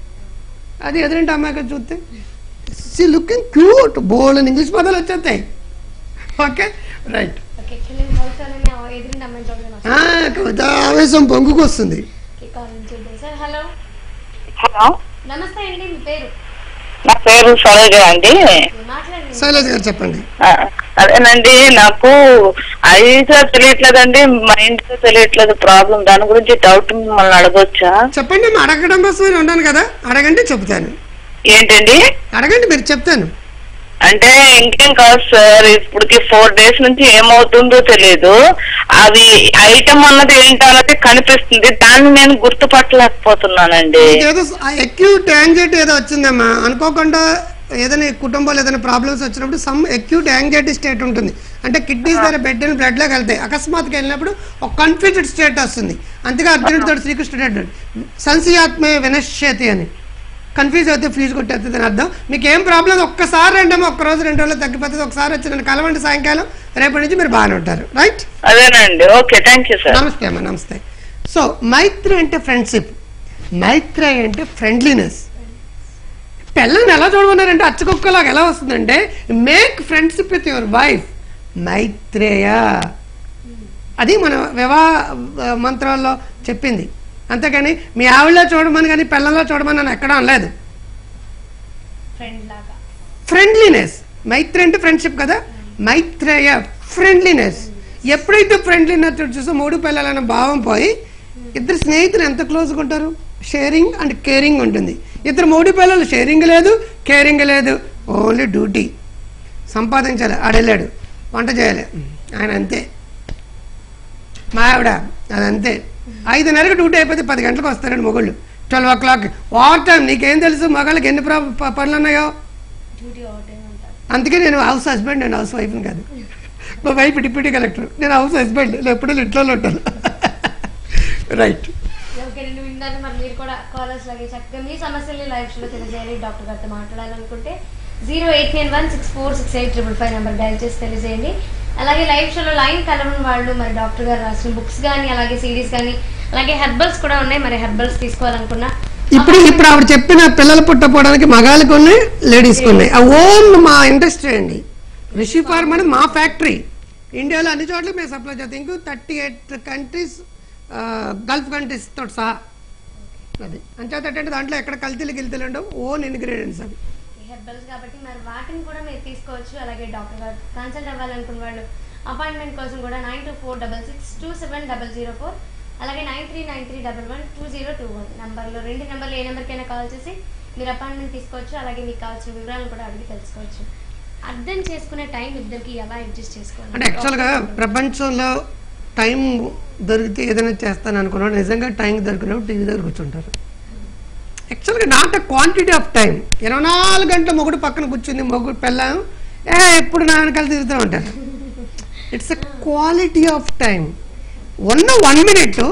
అది ఎదురింటి అమ్మాయిగా చూస్తే see looking cute bold English పదాలు వచ్చేస్తాయి ఓకే రైట్ ఓకే కిలింగ్ హౌసాలని ఎదురుండి అమ్మాయి చూడడం కవిత ఆవేశం పొంగుకొస్తుంది కాల్ చూద్దాం సార్ హలో హలో నమస్తే అండి మీ పేరు నా పేరు సరోజ అండి మీరు మాట్లాడండి శైలజ గారు చెప్పండి ఆ, అదేనండి నాకు ఐస్ తెలియట్లేదండి మైండ్ తెలియట్లేదు ప్రాబ్లం దాని గురించి డౌట్ మిమ్మల్ని అడగొచ్చా చెప్పండి అమ్మా, అడగడం కోసమే ఉన్నాను కదా అడగండి చెప్తాను ఏంటండి అడగండి మీరు చెప్తాను అంటే ఇంకేం కాదు సార్ ఇప్పటికి ఫోర్ డేస్ నుంచి ఏమవుతుందో తెలియదు అవి ఐటమ్ అన్నది ఏంటన్నది కనిపిస్తుంది దాన్ని నేను గుర్తుపట్టలేకపోతున్నానండి ఏదో అక్యూట్ యాంగ్జైటీ ఏదో వచ్చిందమ్మా అనుకోకుండా ఏదైనా కుటుంబంలో ఏదైనా ప్రాబ్లమ్స్ వచ్చినప్పుడు సమ్ అక్యూట్ యాంగ్జైటీ స్టేట్ ఉంటుంది అంటే కిడ్నీస్ దగ్గర బెడ్ అండ్ బ్లడ్లోకి వెళ్తాయి అకస్మాత్తుగా వెళ్ళినప్పుడు ఒక కన్ఫ్యూజ్డ్ స్టేట్ వస్తుంది అంతగా అర్జునుడితో శ్రీకృష్ణుడు అంటాడు సంశయాత్మే వినశ్యతి అని కన్ఫ్యూజ్ అయితే ఫీజు కొట్టేస్తుంది అని అర్థం మీకు ఏం ప్రాబ్లం ఒక్కసారి రెండేమో ఒక్క రోజు రెండు రోజులు తగ్గిపోతుంది ఒకసారి వచ్చి నన్ను కలవండి సాయంకాలం రేపటి నుంచి మీరు బాగానే ఉంటారు రైట్ అదేనండి ఓకే థ్యాంక్ యూ సార్ నమస్తే అమ్మా నమస్తే సో మైత్రి అంటే ఫ్రెండ్షిప్ మైత్రి అంటే ఫ్రెండ్లీనెస్ పిల్లల్ని ఎలా చూడమన్నారంటే అచ్చకుక్కలాగా ఎలా వస్తుందంటే make friendship with your wife మైత్రేయ అది మన వివాహ ఆ, మంత్రాల్లో చెప్పింది అంతేకాని మీ ఆవిడలో చూడమని కానీ పిల్లల్లో చూడమని నన్ను ఎక్కడా అనలేదు ఫ్రెండ్ లాగా ఫ్రెండ్లీనెస్ మైత్రి అంటే ఫ్రెండ్షిప్ కదా మైత్రేయ ఫ్రెండ్లీనెస్ ఎప్పుడైతే ఫ్రెండ్లీనెస్ చూసో మూడు పిల్లలన్న భావం పోయి ఇద్దరు స్నేహితులు ఎంత క్లోజ్గా ఉంటారు షేరింగ్ అండ్ కేరింగ్ ఉంటుంది ఇద్దరు మూడు పిల్లలు షేరింగ్ లేదు కేరింగ్ లేదు ఓన్లీ డ్యూటీ సంపాదించాలి ఆడెళ్ళాడు వంట చేయాలి ఆయన అంతే మా ఆవిడ అదంతే ఐదున్నరకు డ్యూటీ అయిపోతే పది గంటలకు వస్తారండి మొగుళ్ళు twelve o'clock what time నీకేం తెలుసు మగాళ్ళకి ఎన్ని ప్రా- ప- పనులు ఉన్నాయో డ్యూటీ ఒకటే ఉంటారు అందుకే నేను హౌస్ హస్బెండ్ నేను హౌస్ వైఫ్ని కాదు మా వైఫ్ డిప్యూటీ కలెక్టర్ నేను హౌస్ హస్బెండ్ నేను ఎప్పుడూ ఇంట్లో ఉంటాను రైట్ ఓకే నేను విన్నాను మరి మీరు కూడా కాలర్స్ లాగే చక్కగా మీ సమస్యల్ని లైవ్ షోలో తెలియజేయాలి డాక్టర్ గారితో మాట్లాడాలనుకుంటే zero eight nine one six four six eight triple five number dial చేసి తెలియజేయండి అలాగే లైవ్ షోలో లైన్ కలవని వాళ్ళు మరి డాక్టర్ గారు రాసిన బుక్స్ కానీ అలాగే సిడీస్ కానీ అలాగే హెర్బల్స్ కూడా ఉన్నాయి మరి హెర్బల్స్ తీసుకోవాలనుకున్నా ఇప్పుడు ఇప్పుడు ఆవిడ చెప్పిన పిల్లలు పుట్టపోవడానికి మగాళ్ళకు ఉన్నాయి లేడీస్కి ఉన్నాయి ఆ ఓన్ మా ఇండస్ట్రీ అండి రిషి ఫార్మ్ అనేది మా ఫ్యాక్టరీ ఇండియాలో అన్ని చోట్ల మేము సప్లై చేస్తాం ఇంకో thirty eight countries Gulf countries తోటి సహా అది అంచేత ఏంటంటే దాంట్లో ఎక్కడ కల్తీలు గిల్తీలు ఉండవు ఓన్ ఇంగ్రీడియంట్స్ అవి హెర్బల్స్ కాబట్టి మరి వాటిని కూడా మీరు తీసుకోవచ్చు అలాగే డాక్టర్ గారు కన్సల్ట్ అవ్వాలనుకున్న వాళ్ళు అపాయింట్మెంట్ కోసం కూడా nine two four double six two seven double zero four అలాగే nine three nine three double one two zero two one నంబర్లో రెండు నెంబర్లు ఏ నెంబర్కైనా కాల్ చేసి మీరు అపాయింట్మెంట్ తీసుకోవచ్చు అలాగే మీకు కావాల్సిన వివరాలను కూడా అడిగి తెలుసుకోవచ్చు అర్థం చేసుకునే టైం ఇద్దరికి ఎలా అడ్జస్ట్ చేసుకోవాలి అంటే యాక్చువల్గా ప్రపంచంలో టైం దొరికితే ఏదైనా చేస్తాను అనుకున్నాడు నిజంగా టైం దొరికినప్పుడు టీవీ దగ్గర కూర్చుంటారు యాక్చువల్గా not a quantity of time ఇరవై నాలుగు గంటల మొగుడు పక్కన కూర్చుంది మొగుడు పెళ్ళాం ఏ ఎప్పుడు నా వెనకాల తిరుగుతూ ఉంటారు it's a quality of time ఉన్న వన్ మినిట్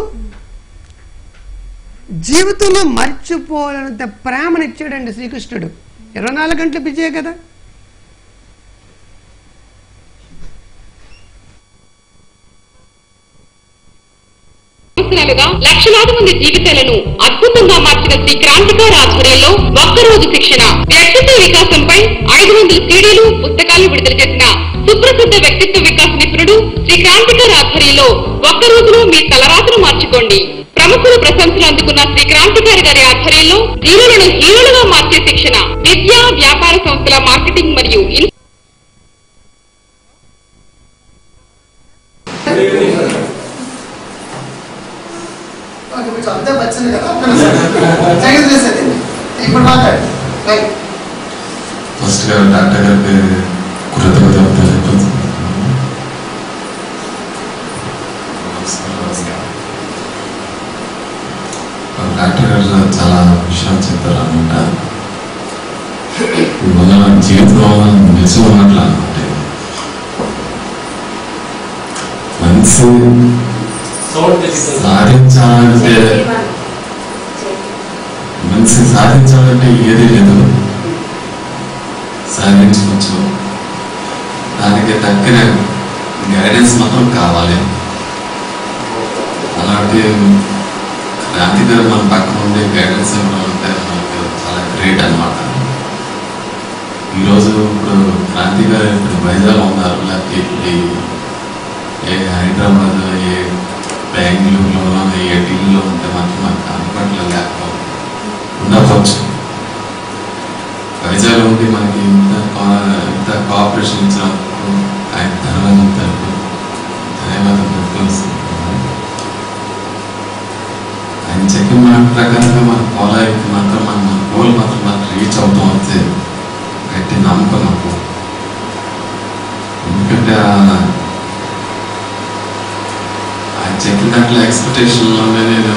జీవితంలో మర్చిపోలేనంత ప్రేమనిచ్చాడండి శ్రీకృష్ణుడు ఇరవై నాలుగు గంటలు బిజీయే కదా సంవత్సరాలుగా లక్షలాది మంది జీవితాలను అద్భుతంగా మార్చిన శ్రీ క్రాంతికారి ఆధ్వర్యంలో ఒక్కరోజు శిక్షణ వ్యక్తిత్వ వికాసంపై ఐదు వందల సీడీలు పుస్తకాలు విడుదల చేసిన సుప్రసిద్ధ వ్యక్తిత్వ వికాస నిపుణుడు శ్రీ క్రాంతికారి ఆధ్వర్యంలో ఒక్క రోజులో మీ తలరాతను మార్చుకోండి ప్రముఖుల ప్రశంసలు అందుకున్న శ్రీ క్రాంతికారి గారి ఆధ్వర్యంలో జీవులను హీరోలుగా మార్చే శిక్షణ విద్యా వ్యాపార సంస్థల మార్కెటింగ్ మరియు ఇన్- ఇప్పుడు మాట్లాడు ఫస్ట్ గా డాక్టర్ గారికి కృతజ్ఞత తెలియజేస్తున్నాను డాక్టర్ గారు చాలా విషయాలు చెప్పారు అనమాట ఇవాళ నా జీవితంలో నిజం ఉన్నట్లు అనమాట మంచి సాధించాలంటే మంచి సాధించాలంటే ఏది లేదు సాధించవచ్చు దానికి తగ్గిన గైడెన్స్ మాత్రం కావాలి అలాంటి క్రాంతి గారు మన పక్కన ఉండే గైడెన్స్ ఇవ్వడం అంటే మనకు చాలా గ్రేట్ అనమాట ఈరోజు ఇప్పుడు క్రాంతి గారు ఇప్పుడు వైజాగ్ ఉన్నారు లేకపోతే ఇప్పుడు ఈ- ఏ హైదరాబాద్ ఏ బెంగళూరులో ఏ ఢిల్లీలో ఉంటే మనకి మనకు అందుబాటులో లేకపోతే ఉండవచ్చు వైజాగ్ ఉండి మనకి ఇంత కా- ఇంత కోఆపరేషన్ ఇచ్చినందుకు ఆయన ధన్యవాదాలు ధన్యవాదాలు తెలుపుతున్నాను ఆయన చెప్పిన మాట ప్రకారంగా మన పోలాయికి మాత్రం మన మన గోల్ మాత్రం మనం రీచ్ అవుతాం అంతే గట్టి నమ్మకం నాకు ఎందుకంటే ఆ- ఆయన చెప్పిన దాంట్లో ఎక్స్పెక్టేషన్లోనే నేను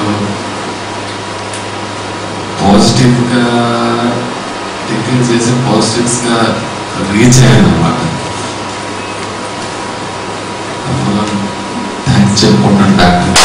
పాజిటివ్గా థింకింగ్ చేసి పాజిటివ్స్గా రీచ్ అయ్యాను అనమాట థ్యాంక్స్ చెప్పుకుంటాను డాక్టర్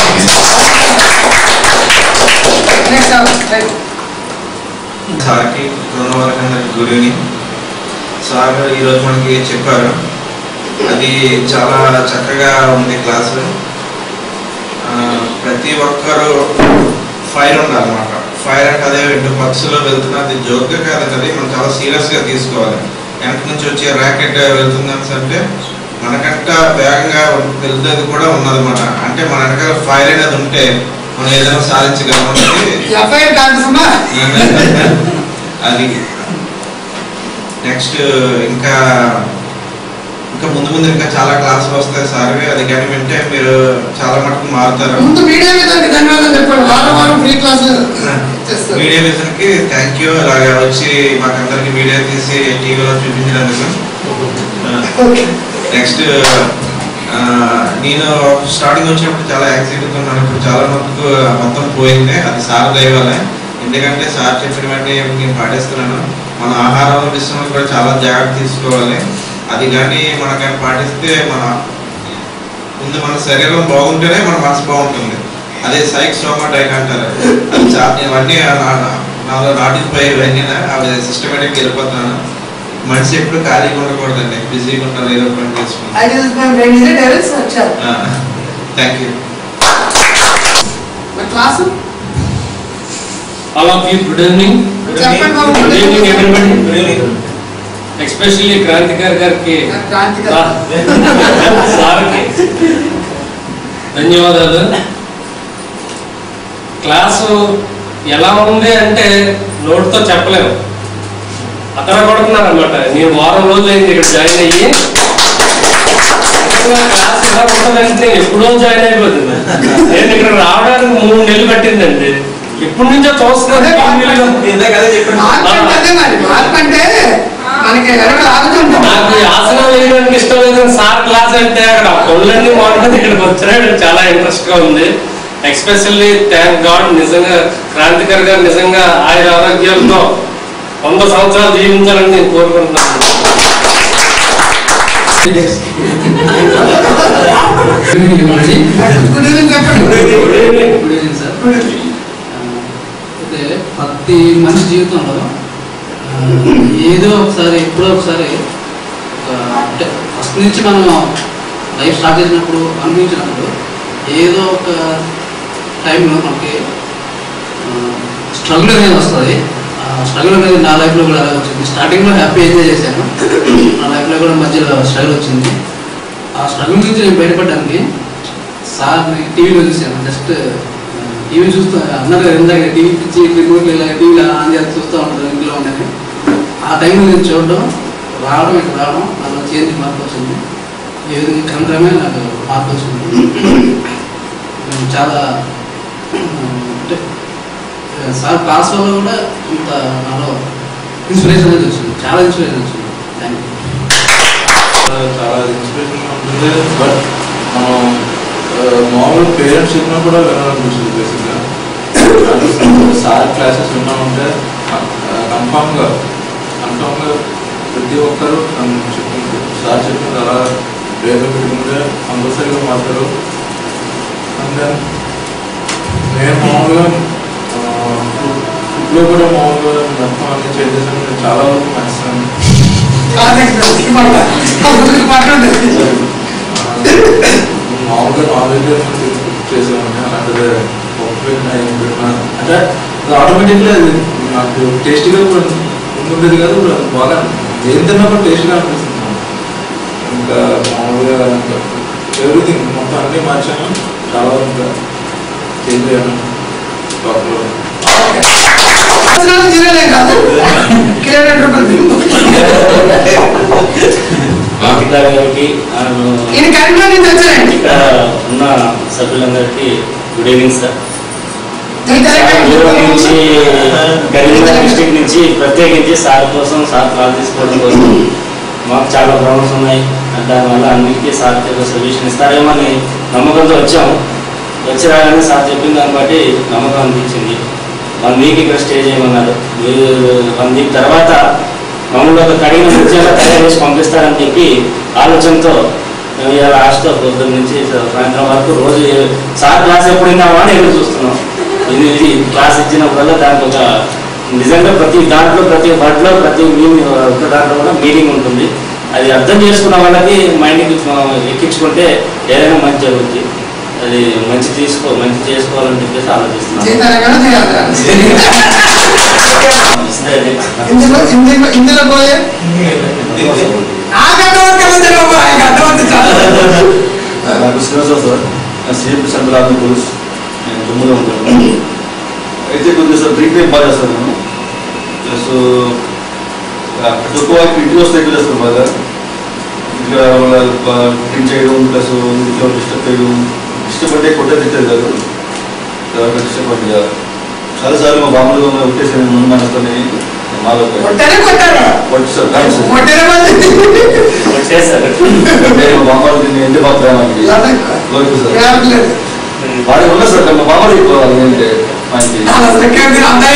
సార్కి రుణవర్గంగా గురుని సార్ ఈరోజు మనకి చెప్పారు అది చాలా చక్కగా ఉంది క్లాసు ఆ, ప్రతి ఒక్కరు ఫైర్ ఉండాలన్నమాట ఫైర్ అంటే అదే రెండు బస్సులో వెళ్తున్నా అది జోక్గా కాదండి అది మనం చాలా సీరియస్గా తీసుకోవాలి వెనక నుంచి వచ్చే ర్యాకెట్ వెళ్తుందని అంటే మనకంట వేగంగా వెళ్తుంది కూడా ఉన్నదన్నమాట అంటే మన వెనక ఫైర్ అనేది ఉంటే మనం ఏదైనా సాధించగలం అనేది ఎఫ్ఐఆర్ కాల్చుకున్నా అది నెక్స్ట్ ఇంకా ఇంకా ముందు ముందు ఇంకా చాలా క్లాసులు వస్తాయి సార్ అది కానీ వింటే మీరు చాలా మటుకు మారుతారు ముందు మీడియా మీద ధన్యవాదాలు చెప్పండి వారం వారం ఫ్రీ క్లాస్ చేస్తారు మీడియా విజన్ కి థ్యాంక్ యూ అలాగే వచ్చి మాకందరికి మీడియా తీసి టీవీలో చూపించినందుకు నెక్స్ట్ నేను స్టార్టింగ్ వచ్చినప్పుడు చాలా యాక్సిడెంట్ ఉన్నాను ఇప్పుడు చాలా మటుకు మొత్తం పోయింది అది సార్ దయవల్లే ఎందుకంటే సార్ చెప్పిన వెంటనే నేను పాటిస్తున్నాను మన ఆహారం విషయంలో కూడా చాలా జాగ్రత్త తీసుకోవాలి అది కానీ మనకి పాటిస్తే మన ముందు మన శరీరం బాగుంటేనే మన మనసు బాగుంటుంది అదే సైక్ సోమాటైక్ అంటారు అది చాలా ఇవన్నీ నా- నాలో నాటిపోయి ఇవన్నీ అవి సిస్టమేటిక్ వెళ్ళిపోతున్నాను మనిషి ఎప్పుడు ఖాళీగా ఉండకూడదండి బిజీగా ఉండాలి ఏదో పని చేసుకుంటాను I just my brain is devils వచ్చారు థ్యాంక్ యూ మరి class All of you, good evening. చెప్పండి బాబు, Good good evening, evening. everybody. Especially Krantikar గారికి క్రాంతికార్. సా- సార్కి ధన్యవాదాలు క్లాసు ఎలా ఉంది అంటే నోటితో చెప్పలేము అతను కొడుతున్నారు అనమాట నేను వారం రోజులు అయింది ఇక్కడ జాయిన్ అయ్యి నిజంగా క్లాస్ ఎలా ఉంటుందంటే నేను ఎప్పుడో జాయిన్ అయిపోతుంది నేను ఇక్కడ రావడానికి మూడు నెలలు పట్టిందండి ఎప్పటి నుంచో చూస్తున్నాను టీవీలో. మార్క్ అంటే అదే మరి మార్క్ అంటే మనకి ఎక్కడ ఆగుతుంటాం నాకు ఈ ఆసనం వేయడానికి ఇష్టం లేదు కానీ సార్ క్లాస్ అంటే అక్కడ పనులన్నీ మాట్లాడి ఇక్కడికి వచ్చినాడు చాలా ఇంట్రెస్ట్ గా ఉంది ఎక్స్పెషల్లీ థ్యాంక్ గాడ్ నిజంగా క్రాంతికర్ గారు నిజంగా ఆయన ఆరోగ్యాలతో వంద సంవత్సరాలు జీవించాలని నేను కోరుకుంటున్నాను గుడ్ ఈవినింగ్ చెప్పండి గుడ్ ఈవినింగ్ సార్ అయితే ప్రతి మనిషి జీవితంలో ఆ, ఏదో ఒకసారి ఎప్పుడో ఒకసారి ఒక అంటే ఫస్ట్ నుంచి మనం లైఫ్ స్టార్ట్ చేసినప్పుడు అనుభవించినప్పుడు ఏదో ఒక టైంలో మనకి స్ట్రగుల్ అనేది వస్తుంది స్ట్రగుల్ అనేది నా లైఫ్లో కూడా అలా వచ్చింది స్టార్టింగ్లో హ్యాపీ ఎంజాయ్ చేశాను నా లైఫ్లో కూడా మధ్యలో స్ట్రగుల్ వచ్చింది ఆ స్ట్రగుల్ నుంచి నేను బయటపడడానికి సార్ని టీవీలో చూశాను జస్ట్ టీవీ చూస్తూ అన్నారు కదా ఇందాక టీవీ పిచ్చి రిమోట్లు ఇలా టీవీలో ఆన్ చేసి చూస్తూ ఉంటారు ఇంట్లో ఉండని ఆ టైంలో నేను చూడడం రావడం ఇటు రావడం నాలో చేంజ్ మార్పు వచ్చింది ఈ విధంగా క్రమక్రమే నాకు మార్పు వచ్చింది నేను చాలా అంటే సార్ క్లాస్ వల్ల కూడా ఇంత నాలో ఇన్స్పిరేషన్ అనేది వచ్చింది చాలా ఇన్స్పిరేషన్ వచ్చింది థ్యాంక్ యూ చాలా ఇన్స్పిరేషన్ ఉంటుంది బట్ మనం ఆ, మామూలు పేరెంట్స్ చెప్పినా కూడా వినాలనిపిస్తుంది బేసిక్గా సార్ క్లాసెస్ విన్నామంటే కన్ఫామ్గా కన్ఫామ్గా ప్రతి ఒక్కరూ నన్ను చెప్పింది సార్ చెప్పింది అలా పేరు పెట్టుకుంటే కంపల్సరీగా మాట్లాడు అండ్ దెన్ నేను మామూలుగా ఫుడ్లో కూడా మామూలుగా మొత్తం అన్ని చేసేసాను నేను చాలా వరకు మర్చిస్తాను మామూలుగా నాన్ వెజ్ చేసేవాడిని అలాంటిది పప్పు పెట్టినా ఏం పెట్టినా అంటే అది ఆటోమేటిక్గా అది నాకు టేస్టీగా కూడా ఉండేది కాదు ఇప్పుడు అది బాగా ఏం తిన్నా కూడా టేస్ట్గా అనిపిస్తుంది ఇంకా మామూలుగా ఎవ్రీథింగ్ మొత్తం అన్నీ మార్చాను చాలా ఇంకా చేంజ్ అయ్యాను టాప్లో జీరోలే కాదు కిలోమీటర్ మాట్లాడే గారికి అండ్ ఈయన కరీంనగర్ నుంచి వచ్చారండి ఇక్కడ ఉన్న సభ్యులందరికీ గుడ్ ఈవినింగ్ సార్ ఈ సార్ తెలంగాణ దూరం నుంచి కరీంనగర్ డిస్ట్రిక్ట్ నుంచి ప్రత్యేకించి సార్ కోసం సార్ కాల్ తీసుకోవడం కోసం మాకు చాలా ప్రాబ్లమ్స్ ఉన్నాయి దానివల్ల అన్నిటికీ సార్ ఏదో సొల్యూషన్ ఇస్తారేమో అని నమ్మకంతో వచ్చాము వచ్చి రాగానే సార్ చెప్పిన దాన్ని బట్టి నమ్మకం అనిపించింది వన్ వీక్ ఇక్కడ స్టే చేయమన్నారు వన్ వీక్ తర్వాత మామూలుగా ఒక కడిగిన ముత్యాలు తయారు చేసి పంపిస్తారని చెప్పి ఆలోచనతో మేము ఇలా లాస్ట్తో పొద్దున్న నుంచి సాయంత్రం వరకు రోజు ఏ- సార్ క్లాస్ ఎప్పుడు విన్నామా అని ఎదురు చూస్తున్నాం ఇది ఇది క్లాస్ ఇచ్చినప్పుడల్లా దానికి ఒక నిజంగా ప్రతి దాంట్లో ప్రతి వర్డ్లో ప్రతి మీనింగ్ ఒక దాంట్లో కూడా మీనింగ్ ఉంటుంది అది అర్థం చేసుకున్న వాళ్ళకి మైండ్కి ఎక్కించుకుంటే ఏదైనా మంచి జరుగుతుంది అది మంచి తీసుకో మంచి చేసుకోవాలని చెప్పేసి ఆలోచిస్తున్నాను చేయాలి చేయాలి ఇస్తే అది ఇందులో ఇందులో ఇందులో పోయే నాకు శ్రీనివాసరావు సార్ నా సిఎంపీ సెంటర్ ఆర్మీ పోలీస్ నేను తుమ్ములో ఉంటాను అయితే కొద్దిగా సార్ డ్రింక్ టైం బాగా చేస్తాను నేను ప్లస్ ప్రతి ఒక్క వారికి ఇంటికి వస్తే ఎక్కువ చేస్తాను బాగా ఇంట్లో వాళ్ళ డ్రింక్ చేయడం ప్లస్ ఇంట్లో డిస్టర్బ్ చేయడం డిస్టర్బ్ అంటే కొట్టే తిట్టేది కాదు తర్వాత డిస్టర్బ్ అంటే చాలాసార్లు మా బామ్మలు కొట్టేసి ముందు మనసుకొని మాలో కొట్టి సార్ కాదు సార్ అంటే మా బామ్మలు దీన్ని ఎంత బాగా ప్రేమ అండి. లోకి సార్ వాడి ఉన్న సార్ మా బామ్మలు ఎక్కువ అంటే మా ఇంటి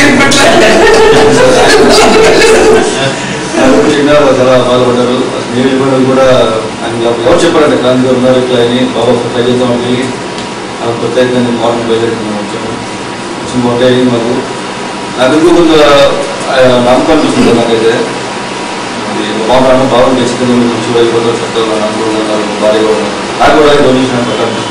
చిన్న చాలా బాధపడ్డారు నేను ఇవ్వడం కూడా ఆయన ఎవరు చెప్పారంటే క్రాంతి గారు ఉన్నారు ఇట్లా అని బాబా ట్రై చేద్దామని వెళ్ళి ఆ ప్రత్యేకంగా మార్నింగ్ బయలుదేరుతున్నాం వచ్చాము కొంచెం ఒకటే అయింది మాకు నాకు ఎందుకు కొంచెం ఆ, నమ్మకం అనిపిస్తుంది నాకైతే అది మా బాబు నాన్న బాబు ఖచ్చితంగా మీరు మంచి అయిపోతారు చెప్తారు అనుకుంటున్నారు భార్య కూడా నాకు కూడా డొనేషన్ ప్రకారం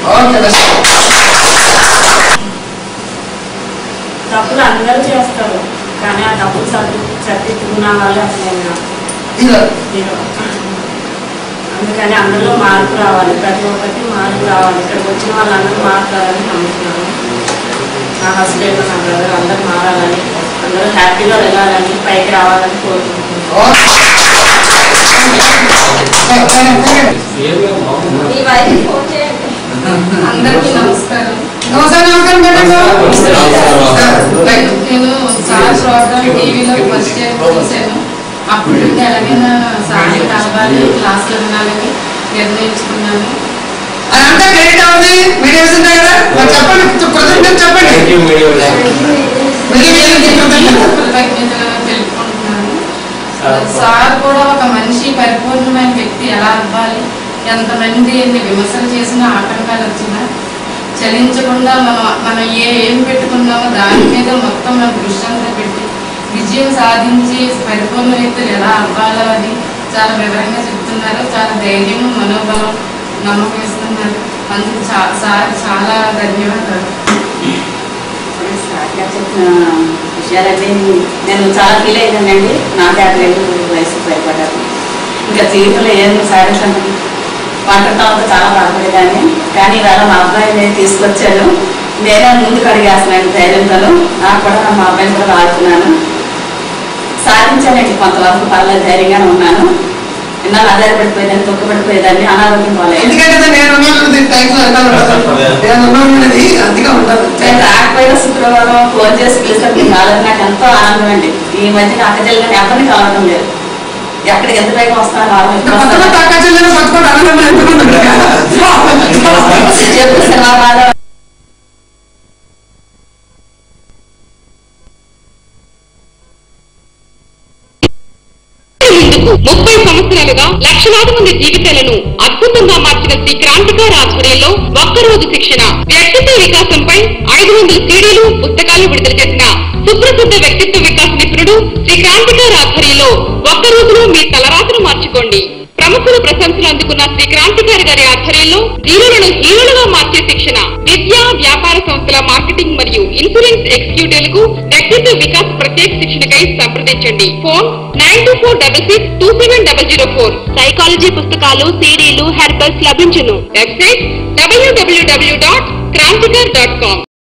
తప్పులు అందరూ చేస్తారు కానీ ఆ తప్పులు సర్ది సర్దిద్దుకున్న వాళ్ళే అసలు హీరో అందుకని అందరిలో మార్పు రావాలి ప్రతి ఒక్కరికి మార్పు రావాలి ఇక్కడికి వచ్చిన వాళ్ళందరూ మాట్లాడాలని నమ్ముతున్నాను నా హస్బెండ్ నా బ్రదర్ అందరూ మారాలని అందరూ హ్యాపీగా వెళ్ళాలని పైకి రావాలని కోరుకుంటున్నాను మీ వైఫ్ ఫోన్ చేయండి అందరికీ నమస్కారం నేను సార్ ప్రోగ్రామ్ టీవీలో ఫస్ట్ టైం చూశాను అప్పుడు నుండి ఎలాగైనా సార్ కలవాలి క్లాసులు వినాలని నిర్ణయించుకున్నాను అదంతా క్రెడిట్ అవుతుంది మీడియాస్ ఉన్నాయి కదా మరి చెప్పండి కృతజ్ఞత చెప్పండి కృతజ్ఞతలు తెలుపుకుంటున్నాను సార్ కూడా ఒక మనిషి పరిపూర్ణమైన వ్యక్తి ఎలా అవ్వాలి ఎంతమంది ఎన్ని విమర్శలు చేసినా ఆటంకాలు వచ్చినా చలించకుండా మనం మనం ఏ ఏం పెట్టుకున్నామో దాని మీద మొత్తం మన దృష్టి అంతా పెట్టి విజయం సాధించి పరిపూర్ణ వ్యక్తులు ఎలా అవ్వాలో అని చాలా వివరంగా చెప్తున్నారు చాలా ధైర్యం మనోబలం నమ్మకం ఇస్తున్నారు అందుకు చా- సార్ చాలా ధన్యవాదాలు సార్ గారు చెప్పిన విషయాలన్నీ నేను చాలా ఫీల్ అయ్యానండి నాకు యాభై ఏళ్ళు వయసు భయపడ్డాను ఇంకా జీవితంలో ఏం సాధించాను వంటకాలతో చాలా బాధపడేదాన్ని కానీ ఇవాళ మా అబ్బాయిని తీసుకొచ్చాను నేనే ముందుకు అడిగేస్తున్నాను ధైర్యంతో నాకు కూడా మా అబ్బాయిని కూడా వాడుతున్నాను సాధించానండి కొంతవరకు పర్లేదు ధైర్యంగానే ఉన్నాను ఇన్నాళ్ళు ఆధారపడిపోయేదాన్ని తొక్కబడిపోయేదాన్ని అనారోగ్యం పోలేదు ఎందుకంటే నేను ఉన్నాను దీని టైంలో వెనకాల ఉంటాను. నేను ఉన్నాను అనేది అందుకే ఉంటాను నేను రాకపోయినా శుక్రవారం ఫోన్ చేసి పిలిచారు మీకు రాలేదు నాకు ఎంతో ఆనందం అండి ఈ మధ్య అక్క చెల్లెని ఎవరిని కలవడం లేదు ఎక్కడికి ఎంత పైకి వస్తాను వాళ్ళు ఎప్పుడు కొత్తగా వస్తారు? పక్క చెల్లెలు పట్టుకొని అడగడం ఎందుకుంటుంది చెప్పు సార్ మా బాధ ముందుకు ముప్పై సంవత్సరాలుగా లక్షలాది మంది జీవితాలను అద్భుతంగా మార్చిన శ్రీ క్రాంతికార ఆధ్వర్యంలో ఒక్కరోజు శిక్షణ వ్యక్తిత్వ వికాసంపై ఐదు వందల సీడీలు పుస్తకాలు విడుదల చేసిన సుప్రసిద్ధ వ్యక్తిత్వ వికాస నిపుణుడు శ్రీ క్రాంతికార ఆధ్వర్యంలో ఒక్క రోజులో మీ తలరాతను మార్చుకోండి ప్రముఖుల ప్రశంసలు అందుకున్న శ్రీ క్రాంతికారి గారి ఆధ్వర్యంలో జీవులను హీరోలుగా మార్చే శిక్షణ విద్యా వ్యాపార సంస్థల మార్కెటింగ్ మరియు ఇన్సూరెన్స్ ఎగ్జిక్యూటివ్లకు వ్యక్తిత్వ వికాస్ ప్రత్యేక శిక్షణకై సంప్రదించండి phone nine two four double six two seven double zero four psychology పుస్తకాలు సీడీలు హెర్బల్స్ లభించును వెబ్సైట్ డబ్ల్యూడబ్ల్యూడబ్ల్యూ డాట్ క్రాంతికర్ డాట్ కామ్